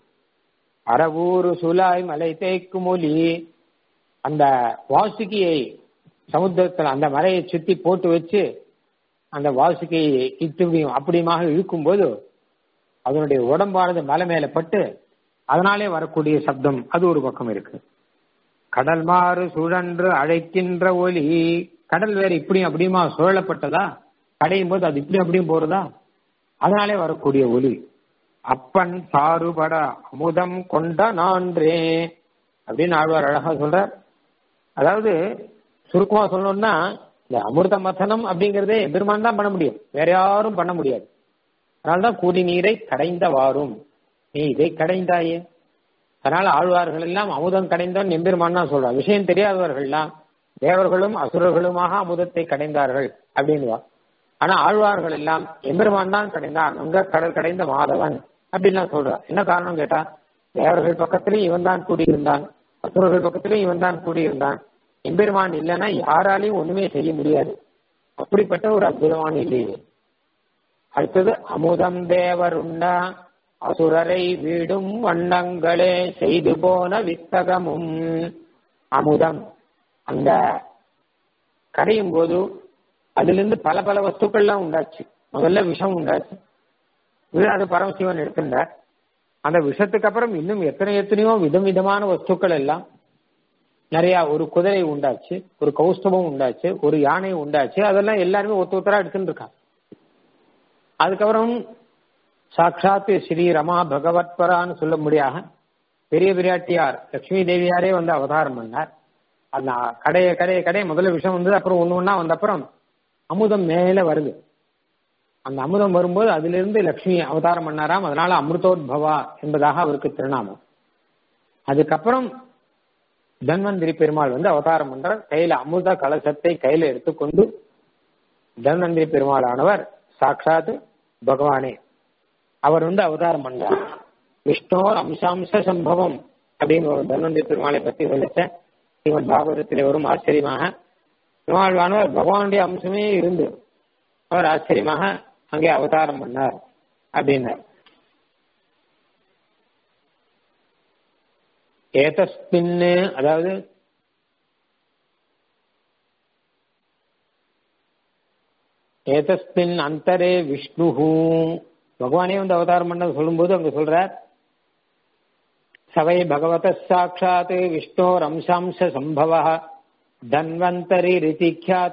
அறவூறு சுலாய் மலை தேய்க்கு மொழி அந்த வாசுகியை சமுத்திரத்தில் அந்த மலையை சுத்தி போட்டு வச்சு அந்த வாசுகியை இத்துமையும் அப்படியுமாக இழுக்கும் போது அதனுடைய உடம்பானது மலை மேல பட்டு அதனாலே வரக்கூடிய சப்தம் அது ஒரு பக்கம் இருக்கு கடல் மாறு சுழன்று அழைக்கின்ற ஒலி கடல் வேற இப்படியும் அப்படியுமா சுழலப்பட்டதா கடையும் போது அது இப்படி அப்படியும் போறதா அதனாலே வரக்கூடிய ஒலி அப்பன் சாறுபட அமுதம் கொண்ட நான்றே அப்படின்னு ஆழ்வார் அழகா சொல்றார் அதாவது சுருக்கமா சொல்லணும்னா இந்த அமிர்த மதனம் அப்படிங்கறதே எம்பெருமான் தான் பண்ண முடியும் வேற யாரும் பண்ண முடியாது அதனால்தான் கூடி நீரை கடைந்த வாரும் நீ இதை கடைந்தாயே அதனால ஆழ்வார்கள் எல்லாம் அமுதம் கடைந்தோன் எம்பெருமான் தான் சொல்றான் விஷயம் தெரியாதவர்கள்லாம் தேவர்களும் அசுரர்களுமாக அமுதத்தை கடைந்தார்கள் அப்படின்வா ஆனா ஆழ்வார்கள் எல்லாம் எம்பெருமான் தான் கடைந்தான் அங்க கடல் கடைந்த மாதவன் அப்படின்லாம் சொல்றான் என்ன காரணம் கேட்டா தேவர்கள் பக்கத்திலும் இவன் தான் கூடியிருந்தான் அசுரர்கள் பக்கத்திலும் இவன் தான் கூடியிருந்தான் எம்பெருமான் இல்லைன்னா யாராலையும் ஒண்ணுமே செய்ய முடியாது அப்படிப்பட்ட ஒரு அற்புதமான இல்லையே அடுத்தது அமுதம் தேவருண்டா அசுரரை வீடும் வண்ணங்களே செய்து போன வித்தகமும் அமுதம் அந்த கரையும் போது அதிலிருந்து பல பல வஸ்துக்கள்லாம் உண்டாச்சு முதல்ல விஷம் உண்டாச்சு அது பரமசிவன் எடுத்திருந்தார் அந்த விஷத்துக்கு அப்புறம் இன்னும் எத்தனை எத்தனையோ விதம் விதமான வஸ்துக்கள் எல்லாம் நிறைய ஒரு குதிரை உண்டாச்சு ஒரு கௌஸ்தவம் உண்டாச்சு ஒரு யானை உண்டாச்சு அதெல்லாம் எல்லாருமே ஒத்து ஒத்தரா எடுத்துட்டு இருக்காங்க அதுக்கப்புறம் சாட்சாத் ஸ்ரீ ரமா பகவத்பரான்னு சொல்ல முடியாக பெரிய பிராட்டியார் லட்சுமி தேவியாரே வந்து அவதாரம் பண்ணார் அந்த கடைய கடைய கடைய முதல்ல விஷம் வந்து அப்புறம் ஒண்ணு ஒண்ணா வந்த அப்புறம் அமுதம் மேல வருது அந்த அமுதம் வரும்போது அதிலிருந்து லட்சுமி அவதாரம் பண்ணாராம் அதனால அமிர்தோத்பவா என்பதாக அவருக்கு திருநாமம் அதுக்கப்புறம் தன்வந்திரி பெருமாள் வந்து அவதாரம் பண்றார் கையில அமுத கலசத்தை கையில எடுத்துக்கொண்டு தன்வந்திரி பெருமாளானவர் சாட்சாத் பகவானே அவர் வந்து அவதாரம் பண்றார் விஷ்ணோர் அம்சாம்ச சம்பவம் அப்படின்னு ஒரு தன்வந்திரி பெருமாளை பத்தி சொல்லிச்ச ஸ்ரீமத் பாகவதத்திலே வரும் ஆச்சரியமாக பெருமாள்வானவர் பகவானுடைய அம்சமே இருந்து அவர் ஆச்சரியமாக அங்கே அவதாரம் பண்ணார் அப்படின்னார் ஏதஸ்மின் அதாவது ஏதஸ்மின் அந்தரே விஷ்ணு பகவானே வந்து அவதாரம் பண்ண சொல்லும்போது அங்க சொல்றார் சவை பகவத சாட்சாத் விஷ்ணோர் அம்சாம்ச சம்பவ தன்வந்தரி ரிதிக்யாத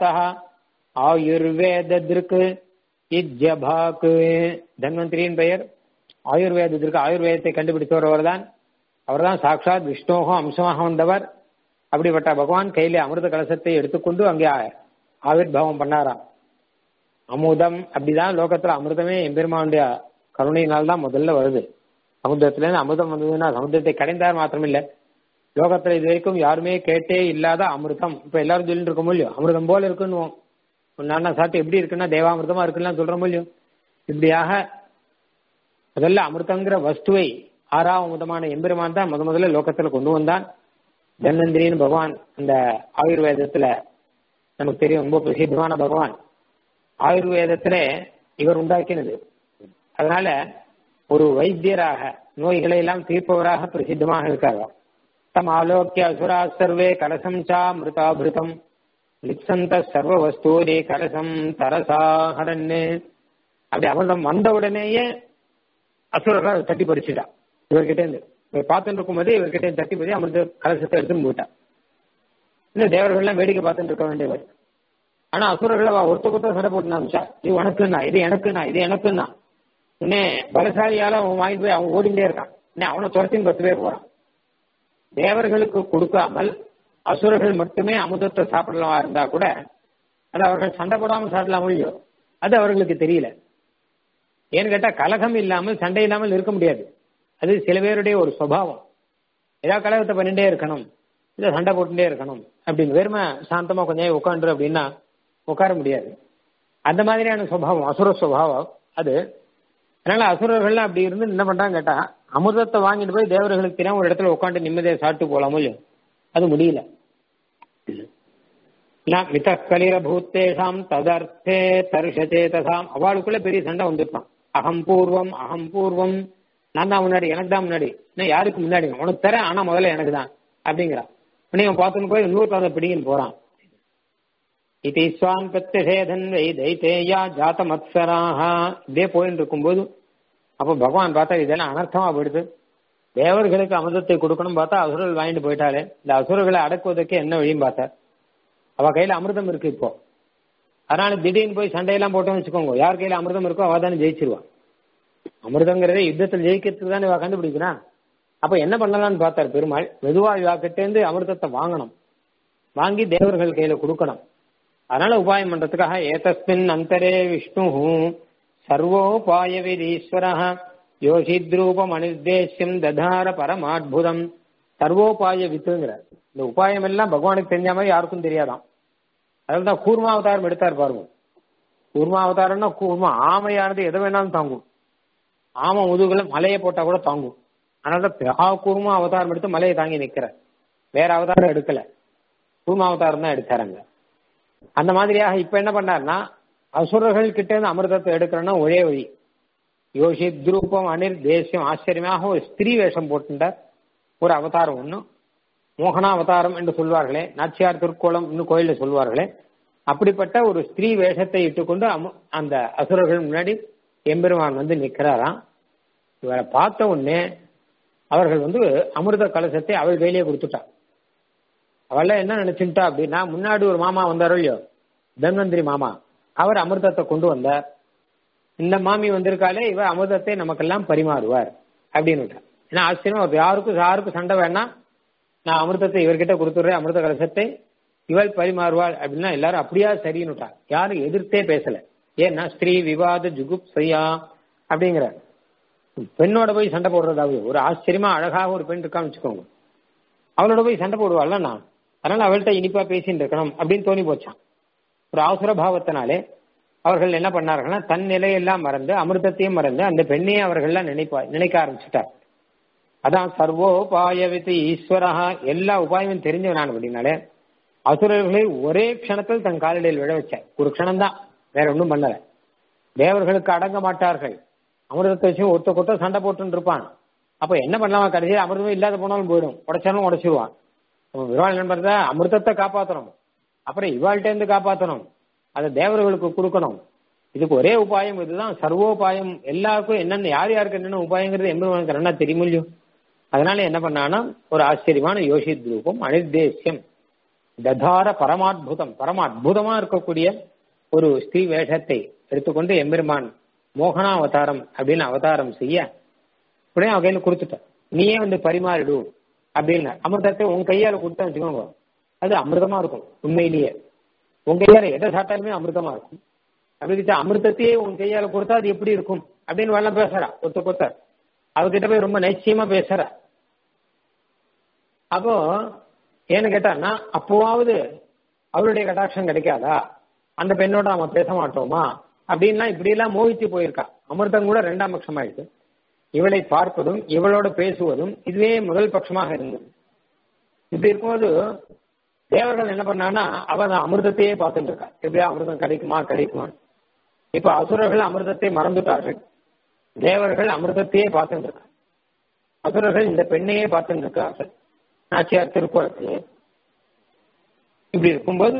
ஆயுர்வேத திருக்கு இஜபாக்கு தன்வந்திரியின் பெயர் ஆயுர்வேதத்திற்கு ஆயுர்வேதத்தை கண்டுபிடித்தவர் தான் அவர்தான் சாட்சாத் விஷ்ணோகோ அம்சமாக வந்தவர் அப்படிப்பட்ட பகவான் கையில அமிர்த கலசத்தை எடுத்துக்கொண்டு அங்கே ஆவிர்வாவம் பண்ணாராம் அமுதம் அப்படிதான் லோகத்துல அமிர்தமே எம்பெருமானுடைய கருணையினால் தான் முதல்ல வருது சமுத்திரத்துல இருந்து அமிர்தம் வந்ததுன்னா சமுத்திரத்தை கடைந்தார் மாத்திரம் இல்ல லோகத்துல இது வரைக்கும் யாருமே கேட்டே இல்லாத அமிர்தம் இப்ப எல்லாரும் சொல்லிட்டு இருக்க முடியும் அமிர்தம் போல இருக்குன்னு நானா சாப்பிட்டு எப்படி இருக்குன்னா தேவாமிர்தமா இருக்குன்னு சொல்ற முடியும் இப்படியாக முதல்ல அமிர்தங்கிற வஸ்துவை ஆறாம் அமுதமான எம்பெருமான் தான் முத முதல்ல லோகத்துல கொண்டு வந்தான் தன்வந்திரின்னு பகவான் அந்த ஆயுர்வேதத்துல நமக்கு தெரியும் ரொம்ப பிரசித்தமான பகவான் ஆயுர்வேதத்துல இவர் உண்டாக்கினது அதனால ஒரு வைத்தியராக நோய்களை எல்லாம் தீர்ப்பவராக பிரசித்தமாக இருக்காங்க தம் ஆலோக்கிய அசுரா சர்வே கலசம் சா மிருதாபிருதம் லிப்சந்த சர்வ வஸ்தூரி கலசம் தரசாஹரன்னு அப்படி அமிர்தம் வந்த உடனேயே அசுரர்கள் தட்டி பறிச்சுட்டா இவர்கிட்ட இருந்து இவர் பார்த்துட்டு இருக்கும்போது இவர்கிட்ட தட்டி பறி அமிர்த கலசத்தை எடுத்துன்னு போயிட்டா இன்னும் தேவர்கள்லாம் வேடிக்கை பார்த்துட்டு இருக்க வேண்டியவர் ஆனா அசுரர்கள் அவ ஒருத்த கொத்த சண்டை போட்டு நினைச்சா இது உனக்குன்னா இது எனக்குன்னா இது எனக்குன்னா உடனே பலசாலியால அவன் வாங்கிட்டு போய் அவன் ஓடிண்டே இருக்கான் இன்னும் அவனை துரத்தின்னு பத்து பேர் போறான் தேவர்களுக்கு கொடுக்காமல் அசுரர்கள் மட்டுமே அமுதத்தை சாப்பிடலாம் இருந்தா கூட அது அவர்கள் சண்டை போடாமல் சாப்பிடலாம் இல்லையோ அது அவர்களுக்கு தெரியல ஏன்னு கேட்டா கலகம் இல்லாமல் சண்டை இல்லாமல் இருக்க முடியாது அது சில பேருடைய ஒரு சுவாவம் ஏதாவது கலகத்தை பண்ணிட்டே இருக்கணும் இல்ல சண்டை போட்டுட்டே இருக்கணும் அப்படின்னு வெறுமை சாந்தமா கொஞ்சம் உட்காந்துரு அப்படின்னா உட்கார முடியாது அந்த மாதிரியான சுவாவம் அசுர சுவாவம் அது அதனால அசுரர்கள்லாம் அப்படி இருந்து என்ன பண்றாங்க கேட்டா அமிர்தத்தை வாங்கிட்டு போய் தேவர்களுக்கு தெரியாம ஒரு இடத்துல உட்காந்து நிம்மதியை சாப்பிட்டு போலாமோ இல்லையோ அது முடியல மித கலிர பூத்தேஷாம் ததர்த்தே தருஷதே தசாம் அவளுக்குள்ள பெரிய சண்டை வந்துருப்பான் அகம் பூர்வம் அகம் பூர்வம் நான் தான் முன்னாடி எனக்கு தான் முன்னாடி நான் யாருக்கு முன்னாடி உனக்கு தரேன் ஆனா முதல்ல எனக்கு தான் அப்படிங்கிறான் உடனே அவன் பார்த்துன்னு போய் இன்னொரு கதை பிடிங்கன்னு போறான் இது ஸ்வான் பிரத்யசேதன் வை தைத்தேயா ஜாத மத்சராக இப்படியே போயின்னு இருக்கும்போது அப்போ பகவான் பார்த்தா இதெல்லாம் அனர்த்தமா போயிடுது தேவர்களுக்கு அமிர்தத்தை கொடுக்கணும் பார்த்தா அசுரர்கள் வாங்கிட்டு போயிட்டாலே இந்த அசுரர்களை அடக்குவதற்கு என்ன வழியும் பார்த்தார் அவ கையில அமிர்தம் இருக்கு இப்போ அதனால திடீர்னு போய் சண்டையெல்லாம் போட்டோம்னு வச்சுக்கோங்க யார் கையில அமிர்தம் இருக்கோ அவ தானே ஜெயிச்சிருவான் அமிர்தங்கிறதே யுத்தத்தில் ஜெயிக்கிறதுக்கு தானே இவ கண்டுபிடிக்கிறான் அப்ப என்ன பண்ணலாம்னு பார்த்தார் பெருமாள் மெதுவா இவா கிட்ட இருந்து அமிர்தத்தை வாங்கணும் வாங்கி தேவர்கள் கையில கொடுக்கணும் அதனால உபாயம் பண்றதுக்காக ஏதஸ்மின் அந்தரே விஷ்ணு சர்வோபாயவிதீஸ்வர யோசித்ரூபம் அனிர்தேசியம் ததார பரமாத்புதம் சர்வோபாய வித்துங்கிறார் இந்த உபாயம் எல்லாம் பகவானுக்கு தெரிஞ்ச மாதிரி யாருக்கும் தெரியாதாம் அதில் தான் கூர்மா அவதாரம் எடுத்தார் பாருங்க கூர்மா அவதாரம்னா கூர்மா ஆமையானது எதை வேணாலும் தாங்கும் ஆமை முதுகுல மலையை போட்டா கூட தாங்கும் அதனால தான் கூர்மா அவதாரம் எடுத்து மலையை தாங்கி நிக்கிறார் வேற அவதாரம் எடுக்கல கூர்மா அவதாரம் தான் எடுத்தாருங்க அந்த மாதிரியாக இப்ப என்ன பண்ணார்னா அசுரர்கள் கிட்ட இருந்து அமிர்தத்தை எடுக்கிறோம்னா ஒரே வழி யோசித் ரூபம் அனிர் தேசியம் ஆச்சரியமாக ஒரு ஸ்திரீ வேஷம் போட்டுட்டார் ஒரு அவதாரம் ஒன்று மோகனா அவதாரம் என்று சொல்வார்களே நாச்சியார் திருக்கோலம் இன்னும் கோயில சொல்வார்களே அப்படிப்பட்ட ஒரு ஸ்திரீ வேஷத்தை இட்டுக்கொண்டு அந்த அசுரர்கள் முன்னாடி எம்பெருமான் வந்து நிற்கிறாராம் இவரை பார்த்த உடனே அவர்கள் வந்து அமிர்த கலசத்தை அவள் கையிலேயே கொடுத்துட்டான் அவள்ல என்ன நினைச்சுட்டா அப்படின்னா முன்னாடி ஒரு மாமா வந்தாரோ இல்லையோ தன்வந்திரி மாமா அவர் அமிர்தத்தை கொண்டு வந்தார் இந்த மாமி வந்திருக்காலே இவர் அமிர்தத்தை நமக்கெல்லாம் பரிமாறுவார் அப்படின்னு ஏன்னா ஆச்சரியம் யாருக்கும் யாருக்கும் சண்டை வேணாம் நான் அமிர்தத்தை இவர்கிட்ட கொடுத்துடுறேன் அமிர்த கலசத்தை இவள் பரிமாறுவாள் அப்படின்னா எல்லாரும் அப்படியா சரின்னுட்டாங்க யாரும் எதிர்த்தே பேசல ஏன்னா ஸ்திரீ விவாத ஜுகுப் செய்யா அப்படிங்கிற பெண்ணோட போய் சண்டை போடுறதாவது ஒரு ஆச்சரியமா அழகாக ஒரு பெண் இருக்கான்னு வச்சுக்கோங்க அவளோட போய் சண்டை போடுவாள்ல நான் அதனால அவள்கிட்ட இனிப்பா பேசிட்டு இருக்கணும் அப்படின்னு தோணி போச்சான் ஒரு அவசர பாவத்தினாலே அவர்கள் என்ன பண்ணார்கள்னா தன் நிலையெல்லாம் மறந்து அமிர்தத்தையும் மறந்து அந்த பெண்ணையே அவர்கள்லாம் நினைப்பா நினைக்க ஆரம்பிச்சுட்டார் அதான் சர்வோபாயவித்து ஈஸ்வரஹா எல்லா உபாயமும் தெரிஞ்சவனான் அப்படின்னாலே அசுரர்களை ஒரே க்ஷணத்தில் தன் காலடியில் விழ வச்சார் ஒரு க்ஷணம் தான் வேற ஒன்றும் பண்ணல தேவர்களுக்கு அடங்க மாட்டார்கள் அமிர்தத்தை வச்சு ஒருத்த கொத்த சண்டை போட்டுன்னு இருப்பான் அப்ப என்ன பண்ணலாம் கடைசியில் அமிர்தமே இல்லாத போனாலும் போயிடும் உடைச்சாலும் உடைச்சிருவான் விரால் நண்பர் தான் அமிர்தத்தை காப்பாற்றணும் அப்புறம் இவாள்கிட்ட இருந்து காப்பாற்றணும் அதை தேவர்களுக்கு கொடுக்கணும் இதுக்கு ஒரே உபாயம் இதுதான் சர்வோபாயம் எல்லாருக்கும் என்னென்ன யார் யாருக்கு என்னென்ன உபாயங்கிறது எம்பெருமானுக்கு என்ன தெரியும் இல்லையோ அதனால என்ன பண்ணானா ஒரு ஆச்சரியமான யோசித் ரூபம் அனிர்தேசியம் ததார பரமாத்புதம் பரம அற்புதமா இருக்கக்கூடிய ஒரு ஸ்ரீ வேஷத்தை எடுத்துக்கொண்டு எம்பெருமான் மோகனா அவதாரம் அப்படின்னு அவதாரம் செய்ய உடனே அவ கையில கொடுத்துட்ட நீயே வந்து பரிமாறிடு அப்படின்னு அமிர்தத்தை உன் கையால கொடுத்தா வச்சுக்கோங்க அது அமிர்தமா இருக்கும் உண்மையிலேயே உன் கையால எதை சாப்பிட்டாலுமே அமிர்தமா இருக்கும் அப்படி அமிர்தத்தையே உன் கையால கொடுத்தா அது எப்படி இருக்கும் அப்படின்னு வெள்ளம் பேசுறா கொத்த கொத்த அவகிட்ட போய் ரொம்ப நிச்சயமா பேசுறா அப்போ ஏன்னு கேட்டான்னா அப்போவாவது அவளுடைய கடாட்சம் கிடைக்காதா அந்த பெண்ணோட நம்ம பேச மாட்டோமா அப்படின்லாம் இப்படி எல்லாம் மோகிச்சு போயிருக்கா அமிர்தம் கூட ரெண்டாம் பட்சம் ஆயிடுச்சு இவளை பார்ப்பதும் இவளோட பேசுவதும் இதுவே முதல் பட்சமாக இருந்தது இப்படி இருக்கும்போது தேவர்கள் என்ன பண்ணான்னா அவ அமிர்தத்தையே பார்த்துட்டு இருக்கா எப்படியா அமிர்தம் கிடைக்குமா கிடைக்குமா இப்ப அசுரர்கள் அமிர்தத்தை மறந்துட்டார்கள் தேவர்கள் அமிர்தத்தையே பார்த்துட்டு இருக்கா அசுரர்கள் இந்த பெண்ணையே பார்த்துட்டு இருக்கார்கள் நாச்சியார் திருக்குறத்திலே இப்படி இருக்கும்போது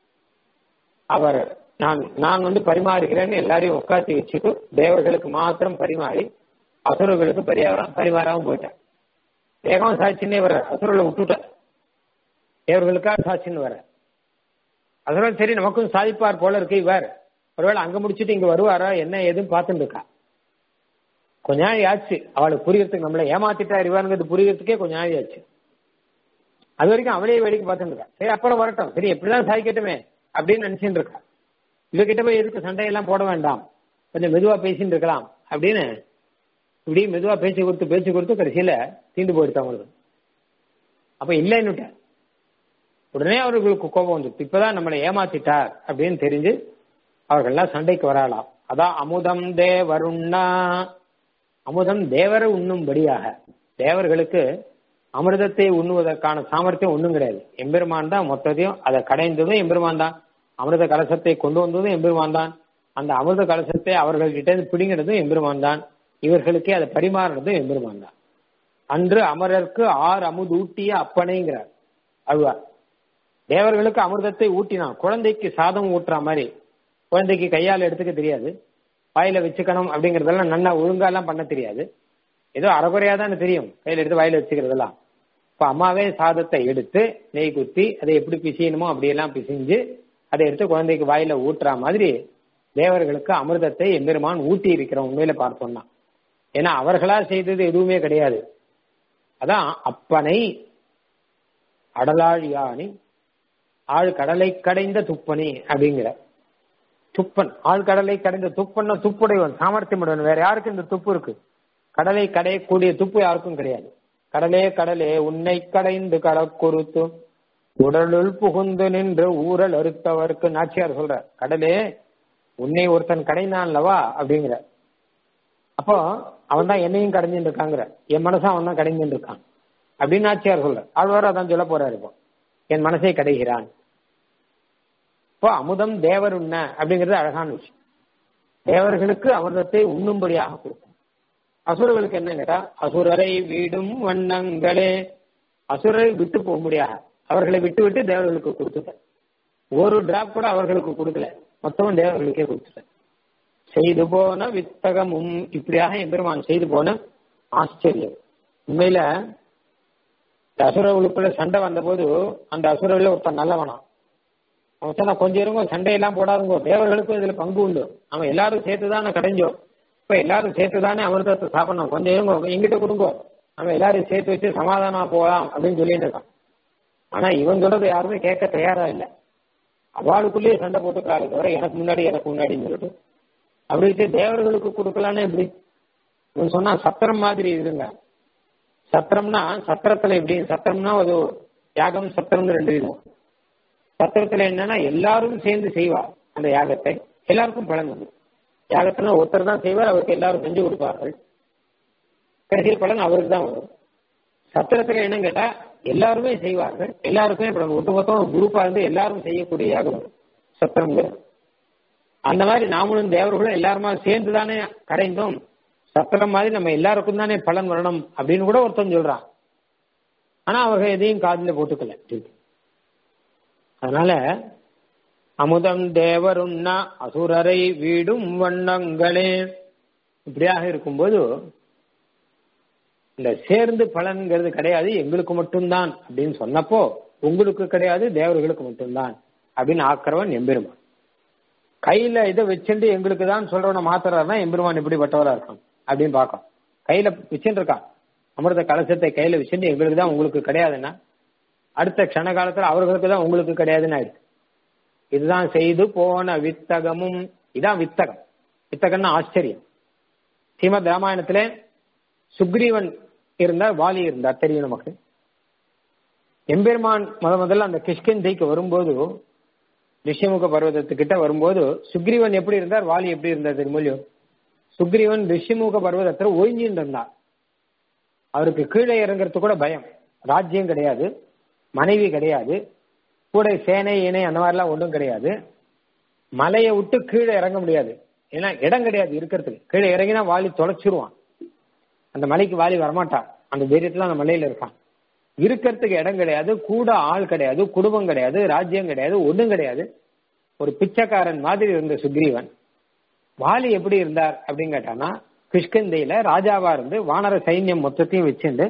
அவர் நான் நான் வந்து பரிமாறுகிறேன்னு எல்லாரையும் உட்காந்து வச்சுட்டு தேவர்களுக்கு மாத்திரம் பரிமாறி அசுரர்களுக்கு பரிகாரம் பரிமாறாம போயிட்டேன் வேகம் சாட்சின்னே வர அசுரர்களை விட்டுட்டேன் தேவர்களுக்காக சாட்சின்னு வர அசுரன் சரி நமக்கும் சாதிப்பார் போல இருக்கு இவர் ஒருவேளை அங்க முடிச்சுட்டு இங்க வருவாரா என்ன ஏதுன்னு பார்த்துட்டு இருக்கா கொஞ்ச நாள் ஆச்சு அவளுக்கு புரியறதுக்கு நம்மளை ஏமாத்திட்டா இவாருங்கிறது புரியறதுக்கே கொஞ்ச நாள் ஆச்சு அது வரைக்கும் அவளே வேடிக்கை பார்த்துட்டு இருக்கா சரி அப்புறம் வரட்டும் சரி எப்படிதான் சாதிக்கட்டுமே அப்படின்னு நினைச்சுட்டு இருக்கா இவகிட்ட போய் எதுக்கு சண்டையெல்லாம் போட வேண்டாம் கொஞ்சம் மெதுவா பேசிட்டு இருக்கலாம் அப்படின்னு இப்படி மெதுவா பேச்சு கொடுத்து பேச்சு கொடுத்து கடைசியில தீண்டு போயிடுச்சு அவங்களுக்கு அப்ப இல்லைன்னுட்ட உடனே அவர்களுக்கு கோபம் வந்துச்சு இப்பதான் நம்மளை ஏமாத்திட்டார் அப்படின்னு தெரிஞ்சு அவர்கள்லாம் சண்டைக்கு வரலாம் அதான் அமுதம் தேவருண்ணா அமுதம் தேவரை உண்ணும்படியாக தேவர்களுக்கு அமிர்தத்தை உண்ணுவதற்கான சாமர்த்தியம் ஒன்றும் கிடையாது எம்பெருமான் தான் மொத்தத்தையும் அதை கடைந்ததும் எம்பெருமான் தான் அமிர்த கலசத்தை கொண்டு வந்ததும் எம்பெருமான் தான் அந்த அமிர்த கலசத்தை அவர்கள்கிட்ட இருந்து பிடிங்கிறதும் எம்பெருமான் தான் இவர்களுக்கே அதை பரிமாறுறதும் எம்பெருமான் தான் அன்று அமரருக்கு ஆறு அமுது ஊட்டிய அப்பனைங்கிறார் அழுவார் தேவர்களுக்கு அமிர்தத்தை ஊட்டினான் குழந்தைக்கு சாதம் ஊட்டுற மாதிரி குழந்தைக்கு கையால் எடுத்துக்க தெரியாது வாயில வச்சுக்கணும் அப்படிங்கறதெல்லாம் நல்லா ஒழுங்காலாம் பண்ண தெரியாது ஏதோ அறகுறையா தானே தெரியும் கையில எடுத்து வாயில வச்சுக்கிறதெல்லாம் இப்ப அம்மாவே சாதத்தை எடுத்து நெய் குத்தி அதை எப்படி பிசையணுமோ அப்படியெல்லாம் பிசைஞ்சு அதை எடுத்து குழந்தைக்கு வாயில ஊட்டுற மாதிரி தேவர்களுக்கு அமிர்தத்தை எம்பெருமான் ஊட்டி இருக்கிறோம் உண்மையில பார்த்தோம்னா ஏன்னா அவர்களா செய்தது எதுவுமே கிடையாது அதான் அப்பனை அடலாழ் யானி ஆழ் கடலை கடைந்த துப்பனி அப்படிங்கிற துப்பன் ஆழ் கடலை கடைந்த துப்பன்னா துப்புடையவன் சாமர்த்தியம் உடையவன் வேற யாருக்கு இந்த துப்பு இருக்கு கடலை கடையக்கூடிய துப்பு யாருக்கும் கிடையாது கடலே கடலே உன்னை கடைந்து கடற்குறுத்து உடலுள் புகுந்து நின்று ஊரல் அறுத்தவர்க்கு நாச்சியார் சொல்ற கடலே உன்னை ஒருத்தன் கடைந்தான்லவா அப்படிங்கிற அப்போ அவன் தான் என்னையும் கடைஞ்சுட்டு இருக்காங்கிற என் மனசை அவன் தான் கடைஞ்சுட்டு இருக்கான் அப்படின்னு நாச்சியார் சொல்ற ஆழ்வார் அதான் சொல்ல போறாரு இப்போ என் மனசை கடைகிறான் இப்போ அமுதம் தேவர் உண்ண அப்படிங்கிறது அழகான விஷயம் தேவர்களுக்கு அமிர்தத்தை உண்ணும்படியாக கொடுக்கும் அசுரர்களுக்கு என்ன கேட்டா அசுரரை வீடும் வண்ணங்களே அசுரரை விட்டு போக முடியாது அவர்களை விட்டு விட்டு தேவர்களுக்கு கொடுத்துட்டேன் ஒரு டிராப் கூட அவர்களுக்கு கொடுக்கல மொத்தமும் தேவர்களுக்கே கொடுத்துட்டேன் செய்து போன வித்தகமும் இப்படியாக எம்பெருமான் செய்து போன ஆச்சரியம் உண்மையில இந்த அசுரர்களுக்குள்ள சண்டை வந்தபோது அந்த அசுரர்ல ஒருத்தன் நல்லவனா அவன் சொன்னா கொஞ்சம் இருங்க சண்டையெல்லாம் போடாதுங்கோ தேவர்களுக்கும் இதுல பங்கு உண்டு அவன் எல்லாரும் சேர்த்துதானே கடைஞ்சோம் இப்ப எல்லாரும் சேர்த்துதானே அமிர்தத்தை சாப்பிடணும் கொஞ்சம் இருங்க எங்கிட்ட கொடுங்கோ நம்ம எல்லாரும் சேர்த்து வச்சு சமாதானமா போகலாம் அப்படின்னு சொல்லிட்டு இருக்கான் ஆனா இவன் சொல்றது யாருமே கேட்க தயாரா இல்லை அவளுக்குள்ளேயே சண்டை போட்டுக்கிறாரு தவிர எனக்கு முன்னாடி எனக்கு முன்னாடின்னு சொல்லிட்டு அப்படி வச்சு தேவர்களுக்கு கொடுக்கலான்னு எப்படி இவன் சொன்னா சத்திரம் மாதிரி இருங்க சத்திரம்னா சத்திரத்துல எப்படி சத்திரம்னா ஒரு யாகம் சத்திரம்னு ரெண்டு விதம் சத்திரத்துல என்னன்னா எல்லாரும் சேர்ந்து செய்வா அந்த யாகத்தை எல்லாருக்கும் பலன் வந்து யாகத்துல ஒருத்தர் தான் செய்வார் அவருக்கு எல்லாரும் செஞ்சு கொடுப்பார்கள் கடைசியில் பலன் அவருக்கு தான் வரும் சத்திரத்துல என்னன்னு கேட்டா எல்லாருமே செய்வார்கள் எல்லாருக்குமே பலன் ஒட்டுமொத்தம் குரூப்பா இருந்து எல்லாரும் செய்யக்கூடிய யாகம் சத்திரங்கிறது அந்த மாதிரி நாமளும் தேவர்களும் எல்லாருமா சேர்ந்து தானே கரைந்தோம் சத்திரம் மாதிரி நம்ம எல்லாருக்கும் தானே பலன் வரணும் அப்படின்னு கூட ஒருத்தன் சொல்றான் ஆனா அவர்கள் எதையும் காதில போட்டுக்கல அதனால அமுதம் தேவருண்ணா அசுரரை வீடும் வண்ணங்களே இப்படியாக இருக்கும்போது இந்த சேர்ந்து பலன்கிறது கிடையாது எங்களுக்கு மட்டும்தான் அப்படின்னு சொன்னப்போ உங்களுக்கு கிடையாது தேவர்களுக்கு மட்டும்தான் அப்படின்னு ஆக்கிறவன் எம்பெருமான் கையில இதை வச்சுட்டு எங்களுக்கு தான் சொல்றவன மாத்துறாருன்னா எம்பெருமான் இப்படிப்பட்டவரா இருக்கும் அப்படின்னு பார்க்கும் கையில வச்சுட்டு இருக்கான் அமிர்த கலசத்தை கையில வச்சுட்டு எங்களுக்கு தான் உங்களுக்கு கிடையாதுன்னா அடுத்த கண காலத்துல அவர்களுக்கு தான் உங்களுக்கு கிடையாதுன்னு ஆயிடுச்சு இதுதான் செய்து போன வித்தகமும் இதான் வித்தகம் வித்தகம்னா ஆச்சரியம் ஸ்ரீமத் ராமாயணத்துல சுக்ரீவன் இருந்தார் வாலி இருந்தார் தெரியும் நமக்கு எம்பெருமான் முத முதல்ல அந்த கிஷ்கிந்தைக்கு வரும்போது ரிஷிமுக பர்வதத்துக்கிட்ட வரும்போது சுக்ரீவன் எப்படி இருந்தார் வாலி எப்படி இருந்தார் தெரியுமோ சுக்ரீவன் ரிஷிமுக பர்வதத்துல ஒழிஞ்சின்னு இருந்தார் அவருக்கு கீழே இறங்குறது கூட பயம் ராஜ்யம் கிடையாது மனைவி கிடையாது கூட சேனை இணை அந்த மாதிரிலாம் ஒன்றும் கிடையாது மலையை விட்டு கீழே இறங்க முடியாது ஏன்னா இடம் கிடையாது இருக்கிறதுக்கு கீழே இறங்கினா வாலி தொலைச்சிருவான் அந்த மலைக்கு வாலி வரமாட்டான் அந்த தைரியத்துல அந்த மலையில இருக்கான் இருக்கிறதுக்கு இடம் கிடையாது கூட ஆள் கிடையாது குடும்பம் கிடையாது ராஜ்யம் கிடையாது ஒன்றும் கிடையாது ஒரு பிச்சைக்காரன் மாதிரி இருந்த சுக்ரீவன் வாலி எப்படி இருந்தார் அப்படின்னு கேட்டானா கிஷ்கந்தையில ராஜாவா இருந்து வானர சைன்யம் மொத்தத்தையும் வச்சுண்டு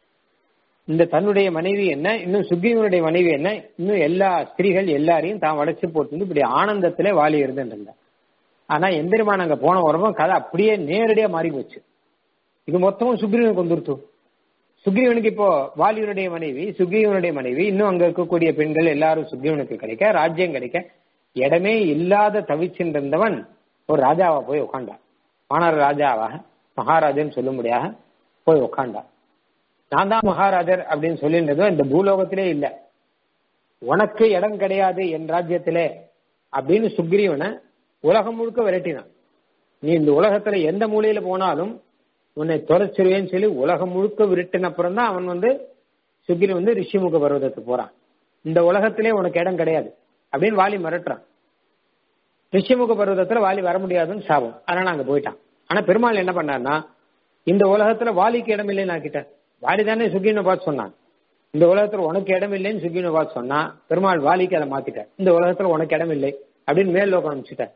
இந்த தன்னுடைய மனைவி என்ன இன்னும் சுக்ரீவனுடைய மனைவி என்ன இன்னும் எல்லா ஸ்திரீகள் எல்லாரையும் தான் வளைச்சு போட்டு இப்படி ஆனந்தத்திலே வாலி இருந்துட்டு ஆனா எந்திரமான அங்க போன உடம்பு கதை அப்படியே நேரடியா மாறி போச்சு இது மொத்தமும் சுக்ரீவனுக்கு வந்துருத்து சுக்ரீவனுக்கு இப்போ வாலியனுடைய மனைவி சுக்ரீவனுடைய மனைவி இன்னும் அங்க இருக்கக்கூடிய பெண்கள் எல்லாரும் சுக்ரீவனுக்கு கிடைக்க ராஜ்யம் கிடைக்க இடமே இல்லாத தவிச்சின்றிருந்தவன் ஒரு ராஜாவா போய் உட்காண்டான் வானர ராஜாவாக மகாராஜன் சொல்லும்படியாக போய் உட்காண்டான் நான் தான் மகாராஜர் அப்படின்னு சொல்லின்றதும் இந்த பூலோகத்திலே இல்லை உனக்கு இடம் கிடையாது என் ராஜ்யத்திலே அப்படின்னு சுக்ரீவனை உலகம் முழுக்க விரட்டினான் நீ இந்த உலகத்துல எந்த மூலையில போனாலும் உன்னை தொலைச்சிருவேன்னு சொல்லி உலகம் முழுக்க விரட்டின அப்புறம் தான் அவன் வந்து சுக்ரி வந்து ரிஷிமுக பர்வதத்துக்கு போறான் இந்த உலகத்திலே உனக்கு இடம் கிடையாது அப்படின்னு வாலி மிரட்டுறான் ரிஷிமுக பர்வதத்துல வாலி வர முடியாதுன்னு சாபம் அதனால அங்க போயிட்டான் ஆனா பெருமாள் என்ன பண்ணார்னா இந்த உலகத்துல வாலிக்கு இடம் இல்லைன்னு ஆக்கிட்டார் வாலி தானே சுகினை பார்த்து சொன்னான் இந்த உலகத்துல உனக்கு இடம் இல்லைன்னு சுகினை பார்த்து சொன்னா பெருமாள் வாலிக்கு அதை மாத்திட்டார் இந்த உலகத்துல உனக்கு இடம் இல்லை அப்படின்னு மேல் லோகம் அனுப்பிச்சிட்டார்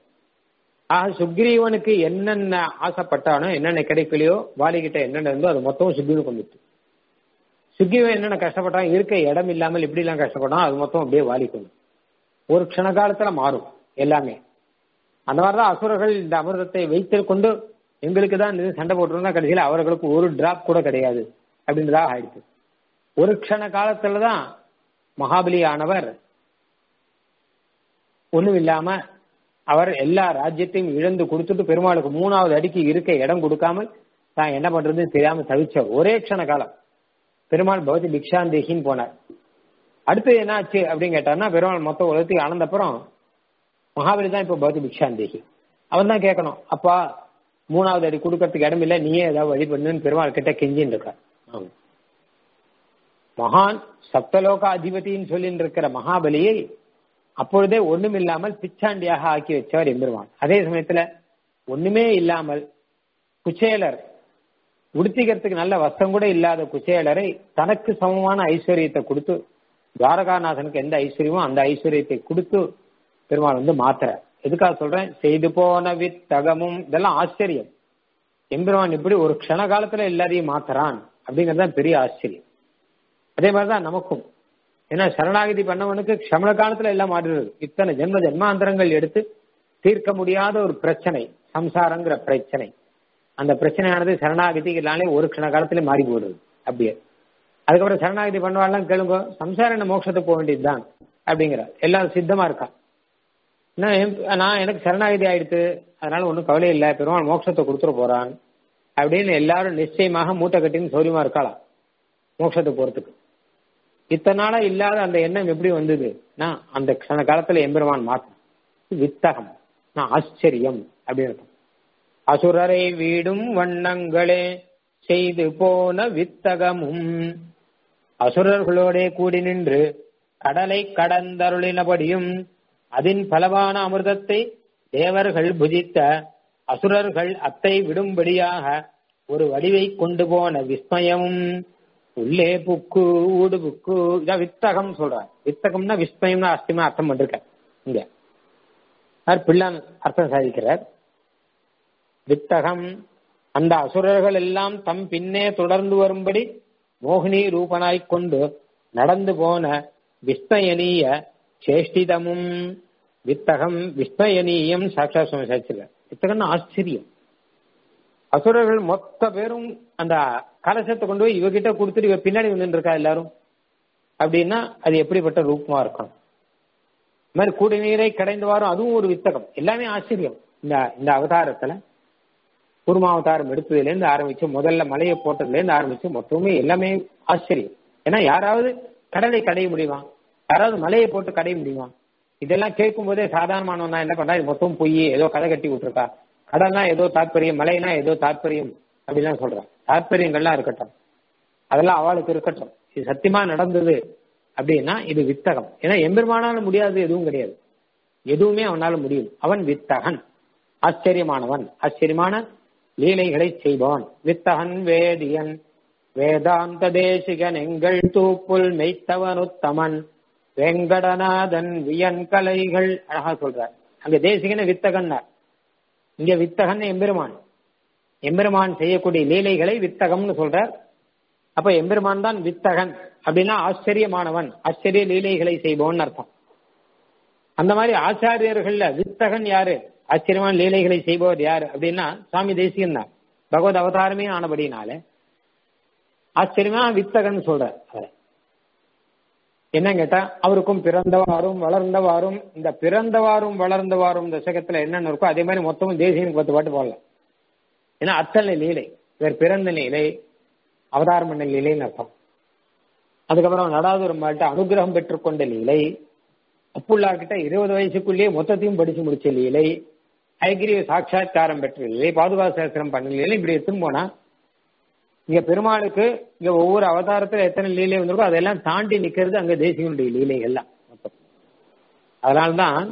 ஆக சுக்ரீவனுக்கு என்னென்ன ஆசைப்பட்டானோ என்னென்ன கிடைக்கலையோ வாலிகிட்ட என்னென்ன இருந்தோ அது மொத்தம் சுக்ரீவனுக்கு வந்துட்டு சுக்ரீவன் என்னென்ன கஷ்டப்பட்டான் இருக்க இடம் இல்லாமல் இப்படி எல்லாம் கஷ்டப்பட்டான் அது மொத்தம் அப்படியே வாலிக்கு ஒரு க்ஷண காலத்துல மாறும் எல்லாமே அந்த மாதிரிதான் அசுரர்கள் இந்த அமிர்தத்தை வைத்து கொண்டு எங்களுக்கு தான் இது சண்டை போட்டுருந்தா கடைசியில் அவர்களுக்கு ஒரு டிராப் கூட கிடையாது அப்படின்றதா ஆயிடுச்சு ஒரு க்ஷண காலத்துலதான் மகாபலி ஆனவர் ஒண்ணும் இல்லாம அவர் எல்லா ராஜ்யத்தையும் இழந்து கொடுத்துட்டு பெருமாளுக்கு மூணாவது அடிக்கு இருக்க இடம் கொடுக்காமல் தான் என்ன பண்றதுன்னு தெரியாம தவிச்ச ஒரே க்ஷண காலம் பெருமாள் பௌத்தி பிக்ஷாந்தேகின்னு போனார் அடுத்து என்னாச்சு அப்படின்னு கேட்டார்னா பெருமாள் மொத்த உலகத்துக்கு ஆனந்தப்புறம் மகாபலி தான் இப்போ பௌத்தி பிக்ஷாந்தேகி அவன் தான் கேட்கணும் அப்பா மூணாவது அடி கொடுக்கறதுக்கு இடம் இல்லை நீயே ஏதாவது வழி பண்ணுன்னு பெருமாள் கிட்ட கெஞ்சின்னு இருக்கார் மகான் சப்தலோக அதிபதின்னு சொல்லிட்டு இருக்கிற மகாபலியை அப்பொழுதே ஒண்ணும் இல்லாமல் பிச்சாண்டியாக ஆக்கி வச்சவர் எம்பெருமான் அதே சமயத்துல ஒண்ணுமே இல்லாமல் குச்சேலர் உடுத்திக்கிறதுக்கு நல்ல வஸ்திரம் கூட இல்லாத குச்சேலரை தனக்கு சமமான ஐஸ்வர்யத்தை கொடுத்து துவாரகாநாதனுக்கு எந்த ஐஸ்வர்யமோ அந்த ஐஸ்வர்யத்தை கொடுத்து பெருமாள் வந்து மாத்துற எதுக்காக சொல்றேன் செய்து போன வித்தகமும் இதெல்லாம் ஆச்சரியம் எம்பெருமான் இப்படி ஒரு க்ஷண காலத்துல எல்லாரையும் மாத்துறான் அப்படிங்கிறது தான் பெரிய ஆச்சரியம் அதே மாதிரிதான் நமக்கும் ஏன்னா சரணாகதி பண்ணவனுக்கு க்ஷமண காலத்துல எல்லாம் மாறுறது இத்தனை ஜென்ம ஜென்மாந்தரங்கள் எடுத்து தீர்க்க முடியாத ஒரு பிரச்சனை சம்சாரங்கிற பிரச்சனை அந்த பிரச்சனையானது சரணாகதினாலே ஒரு க்ஷண காலத்துல மாறி போடுது அப்படியே அதுக்கப்புறம் சரணாகதி பண்ணுவாள்லாம் கேளுங்க சம்சாரம் என்ன மோட்சத்துக்கு போக வேண்டியதுதான் அப்படிங்கிற எல்லாரும் சித்தமா இருக்கா நான் என்- நான் எனக்கு சரணாகதி ஆயிடுத்து அதனால ஒன்றும் கவலை இல்லை பெருமாள் மோட்சத்தை கொடுத்துட போறான் அப்படின்னு எல்லாரும் நிச்சயமாக மூட்டை கட்டின்னு சௌரியமா இருக்கலாம் மோட்சத்துக்கு போறதுக்கு இத்தனை நாளா இல்லாத அந்த எண்ணம் எப்படி வந்தது நான் அந்த க்ஷண காலத்துல எம்பெருமான் மாற்றம் வித்தகம் நான் ஆச்சரியம் அப்படின்னு அர்த்தம். அசுரரை வீடும் வண்ணங்களே செய்து போன வித்தகமும் அசுரர்களோட கூடி நின்று கடலை கடந்தருளினபடியும் அதின் பலவான அமிர்தத்தை தேவர்கள் புஜித்த அசுரர்கள் அத்தை விடும்படியாக ஒரு வடிவை கொண்டு போன விஸ்மயமும் உள்ளே புக்கு ஊடு புக்கு இதான் வித்தகம் சொல்றார் வித்தகம்னா விஸ்மயம்னா அஸ்திமா அர்த்தம் பண்ணிருக்கார் இங்க யார் பிள்ளான் அர்த்தம் சாதிக்கிறார் வித்தகம் அந்த அசுரர்கள் எல்லாம் தம் பின்னே தொடர்ந்து வரும்படி மோகினி ரூபனாய்க் கொண்டு நடந்து போன விஸ்மயனீய சேஷ்டிதமும் வித்தகம் விஸ்மயனீயம் சாட்சா சுவாமி சாதிச்சிருக்கார் வித்தகம்னு ஆச்சரியம் அசுரர்கள் மொத்த பேரும் அந்த கலசத்தை கொண்டு போய் இவகிட்ட கொடுத்துட்டு இவ பின்னாடி வந்துட்டு இருக்கா எல்லாரும் அப்படின்னா அது எப்படிப்பட்ட ரூபமா இருக்கும் இந்த மாதிரி குடிநீரை கடைந்து வாரும் அதுவும் ஒரு வித்தகம் எல்லாமே ஆச்சரியம் இந்த இந்த அவதாரத்துல குருமாவதாரம் எடுத்ததுல இருந்து ஆரம்பிச்சு முதல்ல மலையை போட்டதுல இருந்து ஆரம்பிச்சு மொத்தமே எல்லாமே ஆச்சரியம் ஏன்னா யாராவது கடலை கடைய முடியுமா யாராவது மலையை போட்டு கடைய முடியுமா இதெல்லாம் கேட்கும் போதே சாதாரணமானவன் என்ன பண்றா இது மொத்தம் பொய் ஏதோ கதை கட்டி விட்டுருக்கா கடல்னா ஏதோ தாற்பயம் மலைனா ஏதோ தாற்பயம் அப்படிலாம் சொல்றான் தாற்பயங்கள்லாம் இருக்கட்டும் அதெல்லாம் அவளுக்கு இருக்கட்டும் இது சத்தியமா நடந்தது அப்படின்னா இது வித்தகம் ஏன்னா எம்பெருமானால முடியாது எதுவும் கிடையாது எதுவுமே அவனால முடியும் அவன் வித்தகன் ஆச்சரியமானவன் ஆச்சரியமான லீலைகளை செய்வான் வித்தகன் வேதியன் வேதாந்த தேசிகன் எங்கள் தூப்புல் மெய்த்தவனுத்தமன் வெங்கடநாதன் வியன் கலைகள் அழகா சொல்றார் அங்க தேசிகன வித்தகன்னார் இங்க வித்தகன் எம்பெருமான் எம்பெருமான் செய்யக்கூடிய லீலைகளை வித்தகம்னு சொல்றார் அப்ப எம்பெருமான் தான் வித்தகன் அப்படின்னா ஆச்சரியமானவன் ஆச்சரிய லீலைகளை செய்பவன் அர்த்தம் அந்த மாதிரி ஆச்சாரியர்கள்ல வித்தகன் யாரு ஆச்சரியமான லீலைகளை செய்பவர் யாரு அப்படின்னா சுவாமி தேசிகன் தான் பகவத் அவதாரமே ஆனபடினால ஆச்சரியமா வித்தகன் சொல்றார் அவரை என்ன கேட்டா அவருக்கும் பிறந்தவாறும் வளர்ந்தவாறும் இந்த பிறந்தவாறும் வளர்ந்தவாறும் இந்த சகத்துல என்னென்ன இருக்கோ அதே மாதிரி மொத்தமும் தேசியனுக்கு பத்து பாட்டு போடலாம் ஏன்னா அத்தனை லீலை இவர் பிறந்த லீலை அவதாரம் பண்ண லீலைன்னு அர்த்தம் அதுக்கப்புறம் நடாதுரம் பாட்டு அனுகிரகம் பெற்றுக்கொண்ட லீலை அப்புள்ளார்கிட்ட இருபது வயசுக்குள்ளேயே மொத்தத்தையும் படிச்சு முடிச்ச லீலை ஐகிரிய சாட்சா்காரம் பெற்ற லீலை பாதுகா சாஸ்திரம் பண்ண லீலை இப்படி எடுத்துன்னு போனா இங்க பெருமாளுக்கு இங்க ஒவ்வொரு அவதாரத்துல எத்தனை லீலை வந்திருக்கோ அதெல்லாம் தாண்டி நிக்கிறது அங்க தேசியனுடைய லீலை எல்லாம் மொத்தம் அதனால்தான்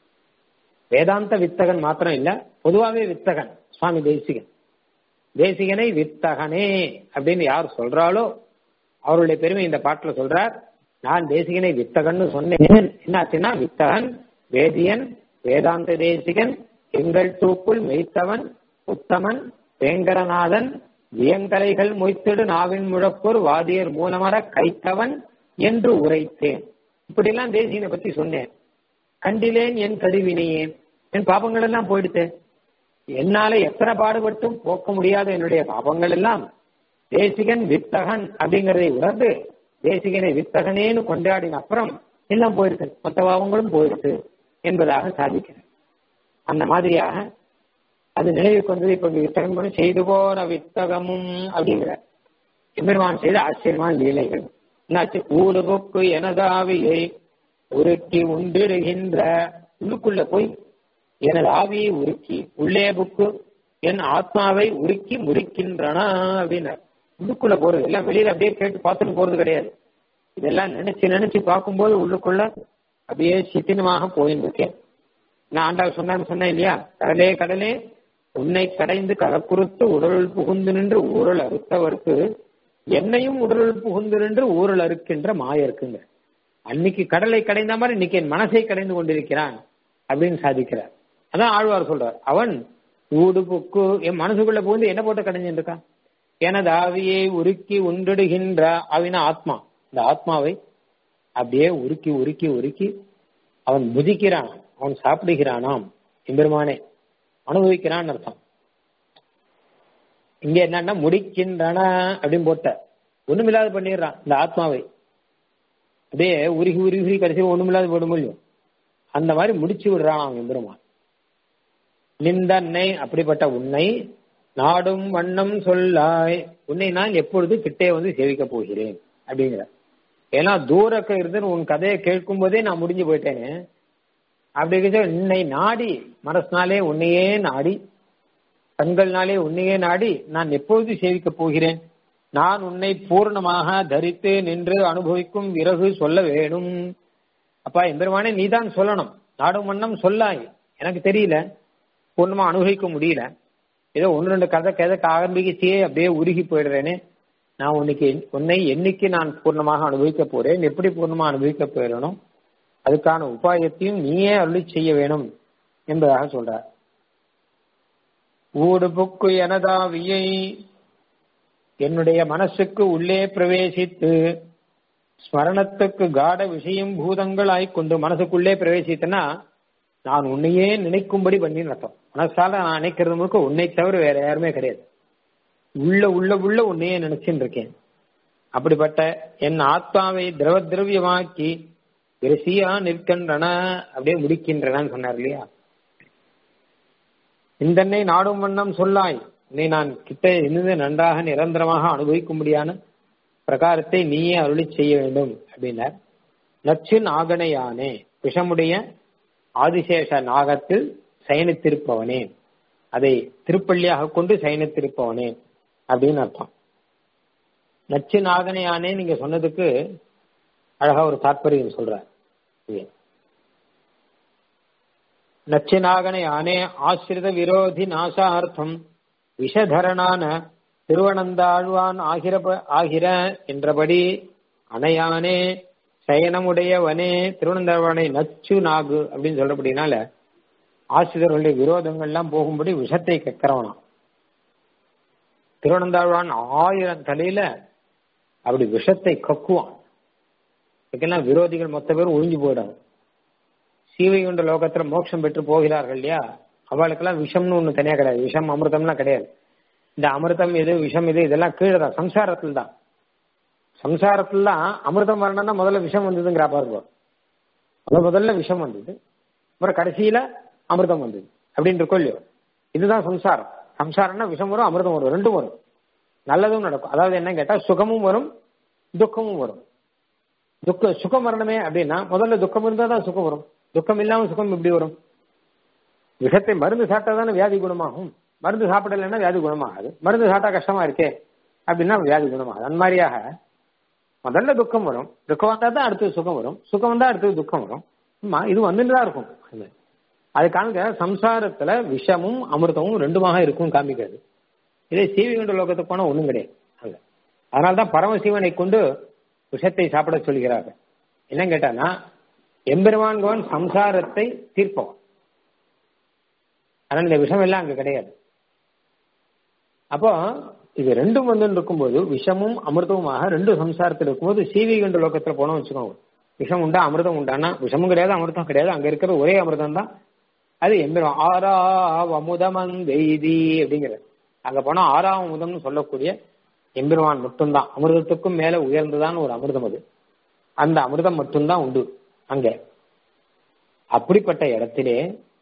வேதாந்த வித்தகன் மாத்திரம் இல்ல பொதுவாகவே வித்தகன் சுவாமி தேசிகன் தேசிகனை வித்தகனே அப்படின்னு யார் சொல்றாளோ அவருடைய பெருமை இந்த பாட்டுல சொல்றார் நான் தேசிகனை வித்தகன்னு சொன்னேன் என்னாச்சுன்னா வித்தகன் வேதியன் வேதாந்த தேசிகன் எங்கள் தூக்குள் மெய்த்தவன் உத்தமன் வேங்கடநாதன் வியங்கலைகள் மொய்த்திடு நாவின் முழப்போர் வாதியர் மூலமர கைத்தவன் என்று உரைத்தேன் இப்படிலாம் தேசியனை பத்தி சொன்னேன் கண்டிலேன் என் கடிவினையே என் பாபங்கள் எல்லாம் போயிடுத்து என்னால எத்தனை பாடுபட்டும் போக்க முடியாத என்னுடைய பாபங்கள் எல்லாம் தேசிகன் வித்தகன் அப்படிங்கறதை உணர்ந்து தேசிகனை வித்தகனேன்னு கொண்டாடின அப்புறம் எல்லாம் போயிருக்கு மொத்த பாவங்களும் போயிருக்கு என்பதாக சாதிக்கிறேன் அந்த மாதிரியாக அது நினைவுக்கு வந்தது இப்ப வித்தகம் கூட செய்து போன வித்தகமும் அப்படிங்கிற எம்பெருமான் செய்த ஆச்சரியமான லீலைகள் என்னாச்சு ஊடு பொக்கு எனதாவியை உருக்கி உண்டிடுகின்ற உள்ளுக்குள்ள போய் எனது ஆவியை உருக்கி உள்ளே புக்கு என் ஆத்மாவை உருக்கி முறிக்கின்றன அப்படின்னார் உள்ளுக்குள்ள போறது எல்லாம் வெளியில அப்படியே கேட்டு பார்த்துட்டு போறது கிடையாது இதெல்லாம் நினைச்சு நினைச்சு பார்க்கும்போது உள்ளுக்குள்ள அப்படியே சித்தினமாக போயின்னு இருக்கேன் நான் ஆண்டாள் சொன்னான்னு சொன்னேன் இல்லையா கடலே கடலே உன்னை கடைந்து கடற்குறுத்து உடலுள் புகுந்து நின்று ஊரல் அறுத்தவருக்கு என்னையும் உடலுள் புகுந்து நின்று ஊரல் அறுக்கின்ற மாய இருக்குங்க அன்னைக்கு கடலை கடைந்த மாதிரி இன்னைக்கு என் மனசை கடைந்து கொண்டிருக்கிறான் அப்படின்னு சாதிக்கிறார் அதான் ஆழ்வார் சொல்றார் அவன் ஊடு புக்கு என் மனசுக்குள்ள புகுந்து என்ன போட்டு கடைஞ்சிட்டு இருக்கான் எனது ஆவியை உருக்கி உண்டிடுகின்ற அவின ஆத்மா இந்த ஆத்மாவை அப்படியே உருக்கி உருக்கி உருக்கி அவன் முதிக்கிறான் அவன் சாப்பிடுகிறானாம் எம்பெருமானே அனுபவிக்கிறான்னு அர்த்தம் இங்க என்னன்னா முடிக்கின்றன அப்படின்னு போட்ட ஒண்ணுமில்லாத பண்ணிடுறான் இந்த ஆத்மாவை அப்படியே உருகி உருகி உருகி கடைசி ஒண்ணுமில்லாத போட முடியும் அந்த மாதிரி முடிச்சு விடுறான் அவன் எம்பெருமான் நிந்தன்னை அப்படிப்பட்ட உன்னை நாடும் வண்ணம் சொல்லாய் உன்னை நான் எப்பொழுது கிட்டே வந்து சேவிக்க போகிறேன் அப்படிங்கிற ஏன்னா தூரக்க இருந்து உன் கதையை கேட்கும் போதே நான் முடிஞ்சு போயிட்டேனே அப்படி இருக்க உன்னை நாடி மனசுனாலே உன்னையே நாடி கண்கள்னாலே உன்னையே நாடி நான் எப்பொழுது சேவிக்க போகிறேன் நான் உன்னை பூர்ணமாக தரித்து நின்று அனுபவிக்கும் விறகு சொல்ல வேணும் அப்பா எம்பெருமானே நீதான் சொல்லணும் நாடும் வண்ணம் சொல்லாய் எனக்கு தெரியல பூர்ணமா அனுபவிக்க முடியல ஏதோ ஒன்று ரெண்டு கதை கதைக்கு ஆரம்பிக்கச்சியே அப்படியே உருகி போயிடுறேனே நான் உன்னைக்கு உன்னை என்னைக்கு நான் பூர்ணமாக அனுபவிக்க போறேன் எப்படி பூர்ணமா அனுபவிக்க போயிடணும் அதுக்கான உபாயத்தையும் நீயே அருளி செய்ய வேணும் என்பதாக சொல்றார் ஊடு புக்கு எனதாவியை என்னுடைய மனசுக்கு உள்ளே பிரவேசித்து ஸ்மரணத்துக்கு காட விஷயம் பூதங்களாய் கொண்டு மனசுக்குள்ளே பிரவேசித்தனா நான் உன்னையே நினைக்கும்படி பண்ணி நடத்தோம் மனசால நான் நினைக்கிறது முழுக்க உன்னை தவிர வேற யாருமே கிடையாது உள்ள உள்ள உள்ள உன்னையே நினைச்சுட்டு இருக்கேன் அப்படிப்பட்ட என் ஆத்மாவை திரவ திரவியமாக்கி விரசியா நிற்கின்றன அப்படியே முடிக்கின்றன சொன்னார் இல்லையா இந்தன்னை நாடும் வண்ணம் சொல்லாய் உன்னை நான் கிட்ட இருந்து நன்றாக நிரந்தரமாக அனுபவிக்கும்படியான பிரகாரத்தை நீயே அருளி செய்ய வேண்டும் அப்படின்னார் நச்சு நாகனையானே விஷமுடைய ஆதிசேஷ நாகத்தில் சயனித்திருப்பவனே அதை திருப்பள்ளியாக கொண்டு சயனித்திருப்பவனே அப்படின்னு அர்த்தம் நச்சு நாகனையானே நீங்க சொன்னதுக்கு அழகா ஒரு தாற்பயம் சொல்றார் நச்சினாகனை ஆனே ஆசிரித விரோதி நாசார்த்தம் விஷதரனான திருவனந்தாழ்வான் ஆகிற ஆகிற என்றபடி அணையானே சயனமுடையவனே திருவனந்தாழ்வானை நச்சு நாகு அப்படின்னு சொல்றபடினால ஆசிரியர்களுடைய விரோதங்கள்லாம் போகும்படி விஷத்தை கக்கிறவனாம் திருவனந்தாழ்வான் ஆயிரம் தலையில அப்படி விஷத்தை கக்குவான் இதுக்கெல்லாம் விரோதிகள் மொத்த பேரும் ஒழிஞ்சு போயிடும் சீவைகுண்ட லோகத்துல மோட்சம் பெற்று போகிறார்கள் இல்லையா அவளுக்கெல்லாம் விஷம்னு ஒண்ணு தனியா கிடையாது விஷம் அமிர்தம்லாம் கிடையாது இந்த அமிர்தம் எது விஷம் இது இதெல்லாம் கீழே தான் சம்சாரத்தில் தான் சம்சாரத்துல தான் அமிர்தம் வரணும்னா முதல்ல விஷம் வந்ததுங்கிற பாருங்க முதல் முதல்ல விஷம் வந்தது அப்புறம் கடைசியில அமிர்தம் வந்தது அப்படின்னு இருக்கோ இல்லையோ இதுதான் சம்சாரம் சம்சாரம்னா விஷம் வரும் அமிர்தம் வரும் ரெண்டும் வரும் நல்லதும் நடக்கும் அதாவது என்ன கேட்டா சுகமும் வரும் துக்கமும் வரும் துக்க சுகம் வரணுமே அப்படின்னா முதல்ல துக்கம் இருந்தா தான் சுகம் வரும் துக்கம் இல்லாம சுகம் எப்படி வரும் விஷத்தை மருந்து சாப்பிட்டா தானே வியாதி குணமாகும் மருந்து சாப்பிடலைன்னா வியாதி குணமாகாது மருந்து சாப்பிட்டா கஷ்டமா இருக்கே அப்படின்னா வியாதி குணமாகாது அந்த மாதிரியாக முதல்ல துக்கம் வரும் துக்கம் வந்தா தான் அடுத்தது சுகம் வரும் சுகம் வந்தா அடுத்தது துக்கம் வரும் ஆமா இது வந்துட்டு தான் இருக்கும் அதுக்காக சம்சாரத்துல விஷமும் அமிர்தமும் ரெண்டுமாக இருக்கும் காமிக்கிறது இதே சீவிகுண்ட லோகத்துக்கு போனா ஒண்ணும் கிடையாது அங்க அதனால்தான் பரமசிவனை கொண்டு விஷத்தை சாப்பிட சொல்கிறார்கள் என்ன கேட்டானா எம்பெருமான்கவன் சம்சாரத்தை தீர்ப்பவன் அதனால இந்த விஷம் எல்லாம் அங்க கிடையாது அப்போ இது ரெண்டும் வந்து இருக்கும்போது விஷமும் அமிர்தமுமாக ரெண்டு சம்சாரத்தில் இருக்கும்போது சீவிகண்ட லோகத்துல போனோம் வச்சுக்கோங்க விஷம் உண்டா அமிர்தம் உண்டானா விஷமும் கிடையாது அமிர்தம் கிடையாது அங்க இருக்கிற ஒரே அமிர்தம் தான் அது எம்பெரும் ஆறா அமுதமந்தெய்தி அப்படிங்கிறது அங்க போனா ஆறாம் அமுதம்னு சொல்லக்கூடிய எம்பெருமான் மட்டும்தான் அமிர்தத்துக்கும் மேல உயர்ந்ததான் ஒரு அமிர்தம் அது அந்த அமிர்தம் மட்டும்தான் உண்டு அங்க அப்படிப்பட்ட இடத்திலே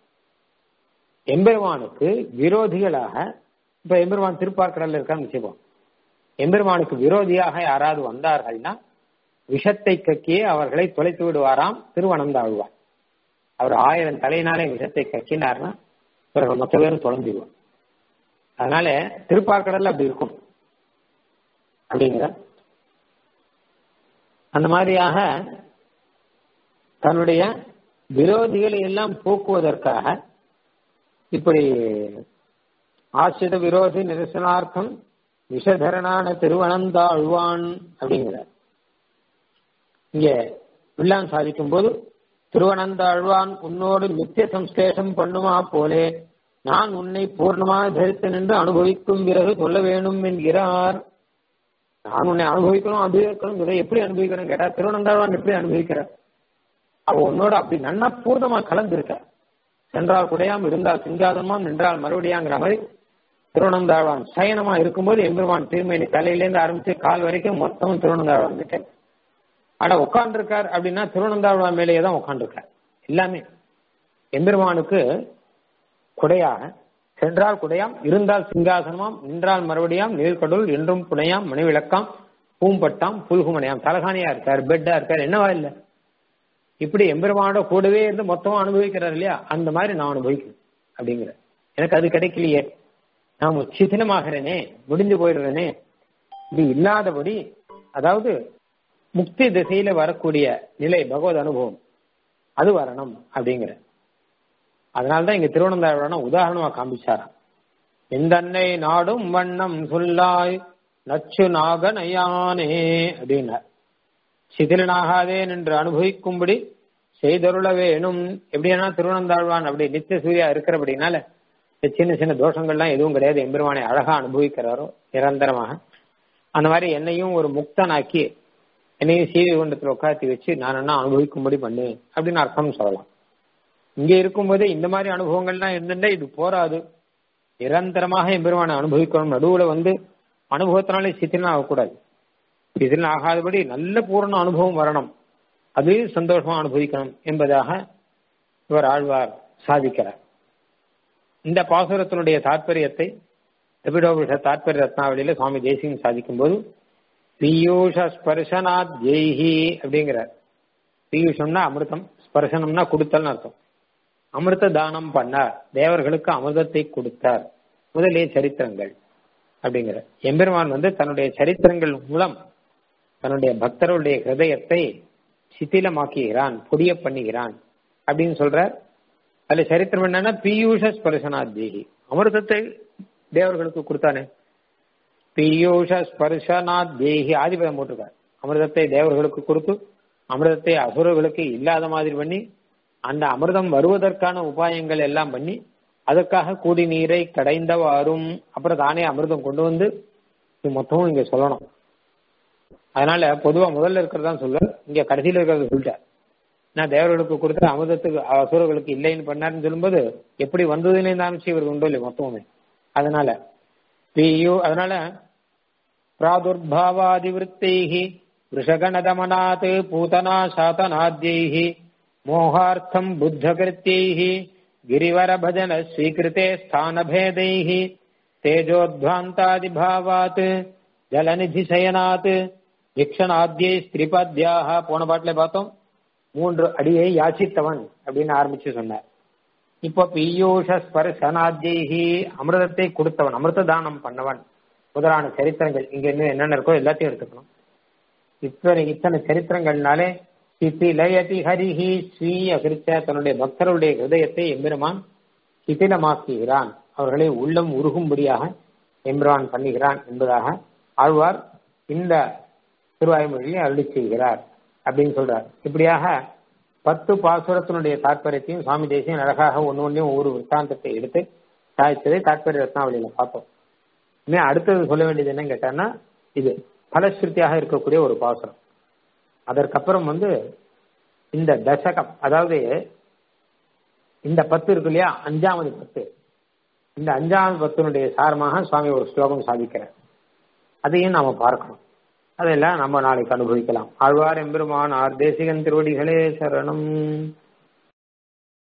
எம்பெருமானுக்கு விரோதிகளாக இப்ப எம்பெருமான் திருப்பார்க்கடல்ல இருக்கான்னு வச்சுப்போம் எம்பெருமானுக்கு விரோதியாக யாராவது வந்தார்கள்னா விஷத்தை கக்கியே அவர்களை தொலைத்து விடுவாராம் திருவனந்தாழ்வார் அவர் ஆயிரம் தலையினாலே விஷத்தை கக்கினார்னா இவர்கள் மொத்த பேரும் தொலைஞ்சிடுவார் அதனால திருப்பார்க்கடல்ல அப்படி இருக்கும் அப்படிங்கிற அந்த மாதிரியாக தன்னுடைய விரோதிகளை எல்லாம் போக்குவதற்காக இப்படி ஆசிரித விரோதி நிரசனார்த்தம் விஷதரனான திருவனந்தாழ்வான் அப்படிங்கிறார் இங்க வில்லான் சாதிக்கும் போது திருவனந்தாழ்வான் உன்னோடு நித்திய சம்ஸ்லேஷம் பண்ணுமா போலே நான் உன்னை பூர்ணமாக தரித்து நின்று அனுபவிக்கும் பிறகு சொல்ல வேண்டும் என்கிறார் நான் உன்னை அனுபவிக்கணும் அனுபவிக்கணும் இதை எப்படி அனுபவிக்கணும் கேட்டா திருவனந்தாழ்வான் எப்படி அனுபவிக்கிறார் அவ உன்னோட அப்படி நன்னா பூர்ணமா கலந்துருக்க சென்றால் குடையாம் இருந்தால் சிங்காதமாம் நின்றால் மறுபடியாங்கிற மாதிரி திருவனந்தாழ்வான் சயனமா இருக்கும்போது எம்பெருமான் திருமேனி தலையிலேருந்து ஆரம்பிச்சு கால் வரைக்கும் மொத்தமும் திருவனந்தாழ்வான் கிட்ட ஆனா உட்கார்ந்துருக்கார் அப்படின்னா திருவனந்தாழ்வான் மேலேயே தான் உட்காந்துருக்கார் எல்லாமே எம்பெருமானுக்கு குடையாக சென்றால் குடையாம் இருந்தால் சிங்காசனமாம் நின்றால் மறுபடியாம் நீர்க்கடல் என்றும் புனையாம் மணிவிளக்காம் பூம்பட்டாம் புல்குமனையாம் தலகாணியா இருக்கார் பெட்டா இருக்கார் என்னவா இல்ல இப்படி எம்பெருமானோட கூடவே இருந்து மொத்தமா அனுபவிக்கிறார் இல்லையா அந்த மாதிரி நான் அனுபவிக்கணும் அப்படிங்கிற எனக்கு அது கிடைக்கலையே நான் சிதிலமாகிறேனே முடிஞ்சு போயிடுறேனே இது இல்லாதபடி அதாவது முக்தி திசையில வரக்கூடிய நிலை பகவத் அனுபவம் அது வரணும் அப்படிங்கிற அதனால்தான் இங்க திருவனந்தாழ்வான உதாரணமா காமிச்சாராம் எந்தன்னை நாடும் வண்ணம் சொல்லாய் நச்சு நாகனயானே அப்படின்னார் சிதிலனாகாதே என்று அனுபவிக்கும்படி செய்தருள வேணும் எப்படின்னா திருவனந்தாழ்வான் அப்படி நித்திய சூர்யா இருக்கிறபடினால சின்ன சின்ன தோஷங்கள்லாம் எதுவும் கிடையாது எம்பெருமானை அழகா அனுபவிக்கிறாரோ நிரந்தரமாக அந்த மாதிரி என்னையும் ஒரு முக்தனாக்கி என்னையும் சீவி குண்டத்தில் உட்காத்தி வச்சு நான் என்ன அனுபவிக்கும்படி பண்ணு அப்படின்னு அர்த்தம் சொல்லலாம் இங்க இருக்கும்போதே இந்த மாதிரி அனுபவங்கள்லாம் இருந்துட்டா இது போராது நிரந்தரமாக எம்பெருமானை அனுபவிக்கணும் நடுவுல வந்து அனுபவத்தினாலே சித்திரன் ஆகக்கூடாது சித்திரன் ஆகாதபடி நல்ல பூரண அனுபவம் வரணும் அது சந்தோஷமா அனுபவிக்கணும் என்பதாக இவர் ஆழ்வார் சாதிக்கிறார் இந்த பாசுரத்தினுடைய தாற்பயத்தை திபிடோபிஷ தாற்பய ரத்னாவளியில சுவாமி தேசியம் சாதிக்கும் போது பீயூஷ ஸ்பர்சனாத் ஜெய்ஹி அப்படிங்கிறார் பீயூஷம்னா அமிர்தம் ஸ்பர்சனம்னா கொடுத்தல்னு அர்த்தம் அமிர்த தானம் பண்ணார் தேவர்களுக்கு அமிர்தத்தை கொடுத்தார் முதலே சரித்திரங்கள் அப்படிங்கிற எம்பெருமான் வந்து தன்னுடைய சரித்திரங்கள் மூலம் தன்னுடைய பக்தருடைய ஹிருதயத்தை சித்திலமாக்குகிறான் புதிய பண்ணுகிறான் அப்படின்னு சொல்றார் அதுல சரித்திரம் என்னன்னா பீயூஷ ஸ்பர்சனாத் தேகி அமிர்தத்தை தேவர்களுக்கு கொடுத்தானே பீயூஷ ஸ்பர்சனாத் தேகி ஆதிபதம் போட்டிருக்கார் அமிர்தத்தை தேவர்களுக்கு கொடுத்து அமிர்தத்தை அசுரர்களுக்கு இல்லாத மாதிரி பண்ணி அந்த அமிர்தம் வருவதற்கான உபாயங்கள் எல்லாம் பண்ணி அதற்காக கூடி நீரை கடைந்தவாறும் அப்புறம் தானே அமிர்தம் கொண்டு வந்து இது மொத்தமும் இங்க சொல்லணும் அதனால பொதுவா முதல்ல இருக்கிறதா சொல்ல இங்க கடைசியில இருக்கிறத சொல்லிட்டார் நான் தேவர்களுக்கு கொடுத்த அமிர்தத்துக்கு அசுரர்களுக்கு இல்லைன்னு பண்ணாருன்னு சொல்லும்போது எப்படி வந்ததுன்னு ஆரம்பிச்சு இவருக்கு உண்டோ இல்லையா மொத்தமுமே அதனால பியு அதனால பிராதுர்பாவாதிவிருத்தைஹி वृषगणदमनात् पूतना शातनाद्यैः मोहार्थम् बुद्धकृत्यैः गिरिवरभजन स्वीकृते स्थानभेदैः तेजोध्वान्तादिभावात् ஜலநிதிசயனாத் யக்ஷனாத்யை ஸ்திரிபத்யாக போன பாட்டில பார்த்தோம் மூன்று அடியை யாச்சித்தவன் அப்படின்னு ஆரம்பிச்சு சொன்னார் இப்போ பீயூஷ ஸ்பர்சனாத்யைஹி அமிர்தத்தை கொடுத்தவன் அமிர்த தானம் பண்ணவன் முதலான சரித்திரங்கள் இங்க இன்னும் என்னென்ன இருக்கோ எல்லாத்தையும் எடுத்துக்கணும் இத்தனை இத்தனை சரித்திரங்கள்னாலே சித்திலயதி ஹரிஹி ஸ்வீய கிருத்த தன்னுடைய பக்தருடைய ஹிருதயத்தை எம்பெருமான் சிதிலமாக்குகிறான் அவர்களை உள்ளம் உருகும்படியாக எம்பெருமான் பண்ணுகிறான் என்பதாக ஆழ்வார் இந்த திருவாய்மொழியை அருளி செய்கிறார் அப்படின்னு சொல்றார் இப்படியாக பத்து பாசுரத்தினுடைய தாற்பயத்தையும் சுவாமி தேசியம் அழகாக ஒன்னு ஒன்னையும் ஒவ்வொரு விற்த்தாந்தத்தை எடுத்து சாய்த்ததை தாற்பய ரத்னாவளியில பார்த்தோம் இனிமே அடுத்தது சொல்ல வேண்டியது என்னன்னு கேட்டான்னா இது பலஸ்ருத்தியாக இருக்கக்கூடிய ஒரு பாசுரம் அதற்கப்புறம் வந்து இந்த தசகம் அதாவது இந்த பத்து இருக்கு இல்லையா அஞ்சாவது பத்து இந்த அஞ்சாவது பத்தினுடைய சாரமாக சுவாமி ஒரு ஸ்லோகம் சாதிக்கிறார் அதையும் நாம பார்க்கணும் அதெல்லாம் நம்ம நாளைக்கு அனுபவிக்கலாம் ஆழ்வார் எம்பெருமான் ஆர் தேசிகன் திருவடிகளே சரணம்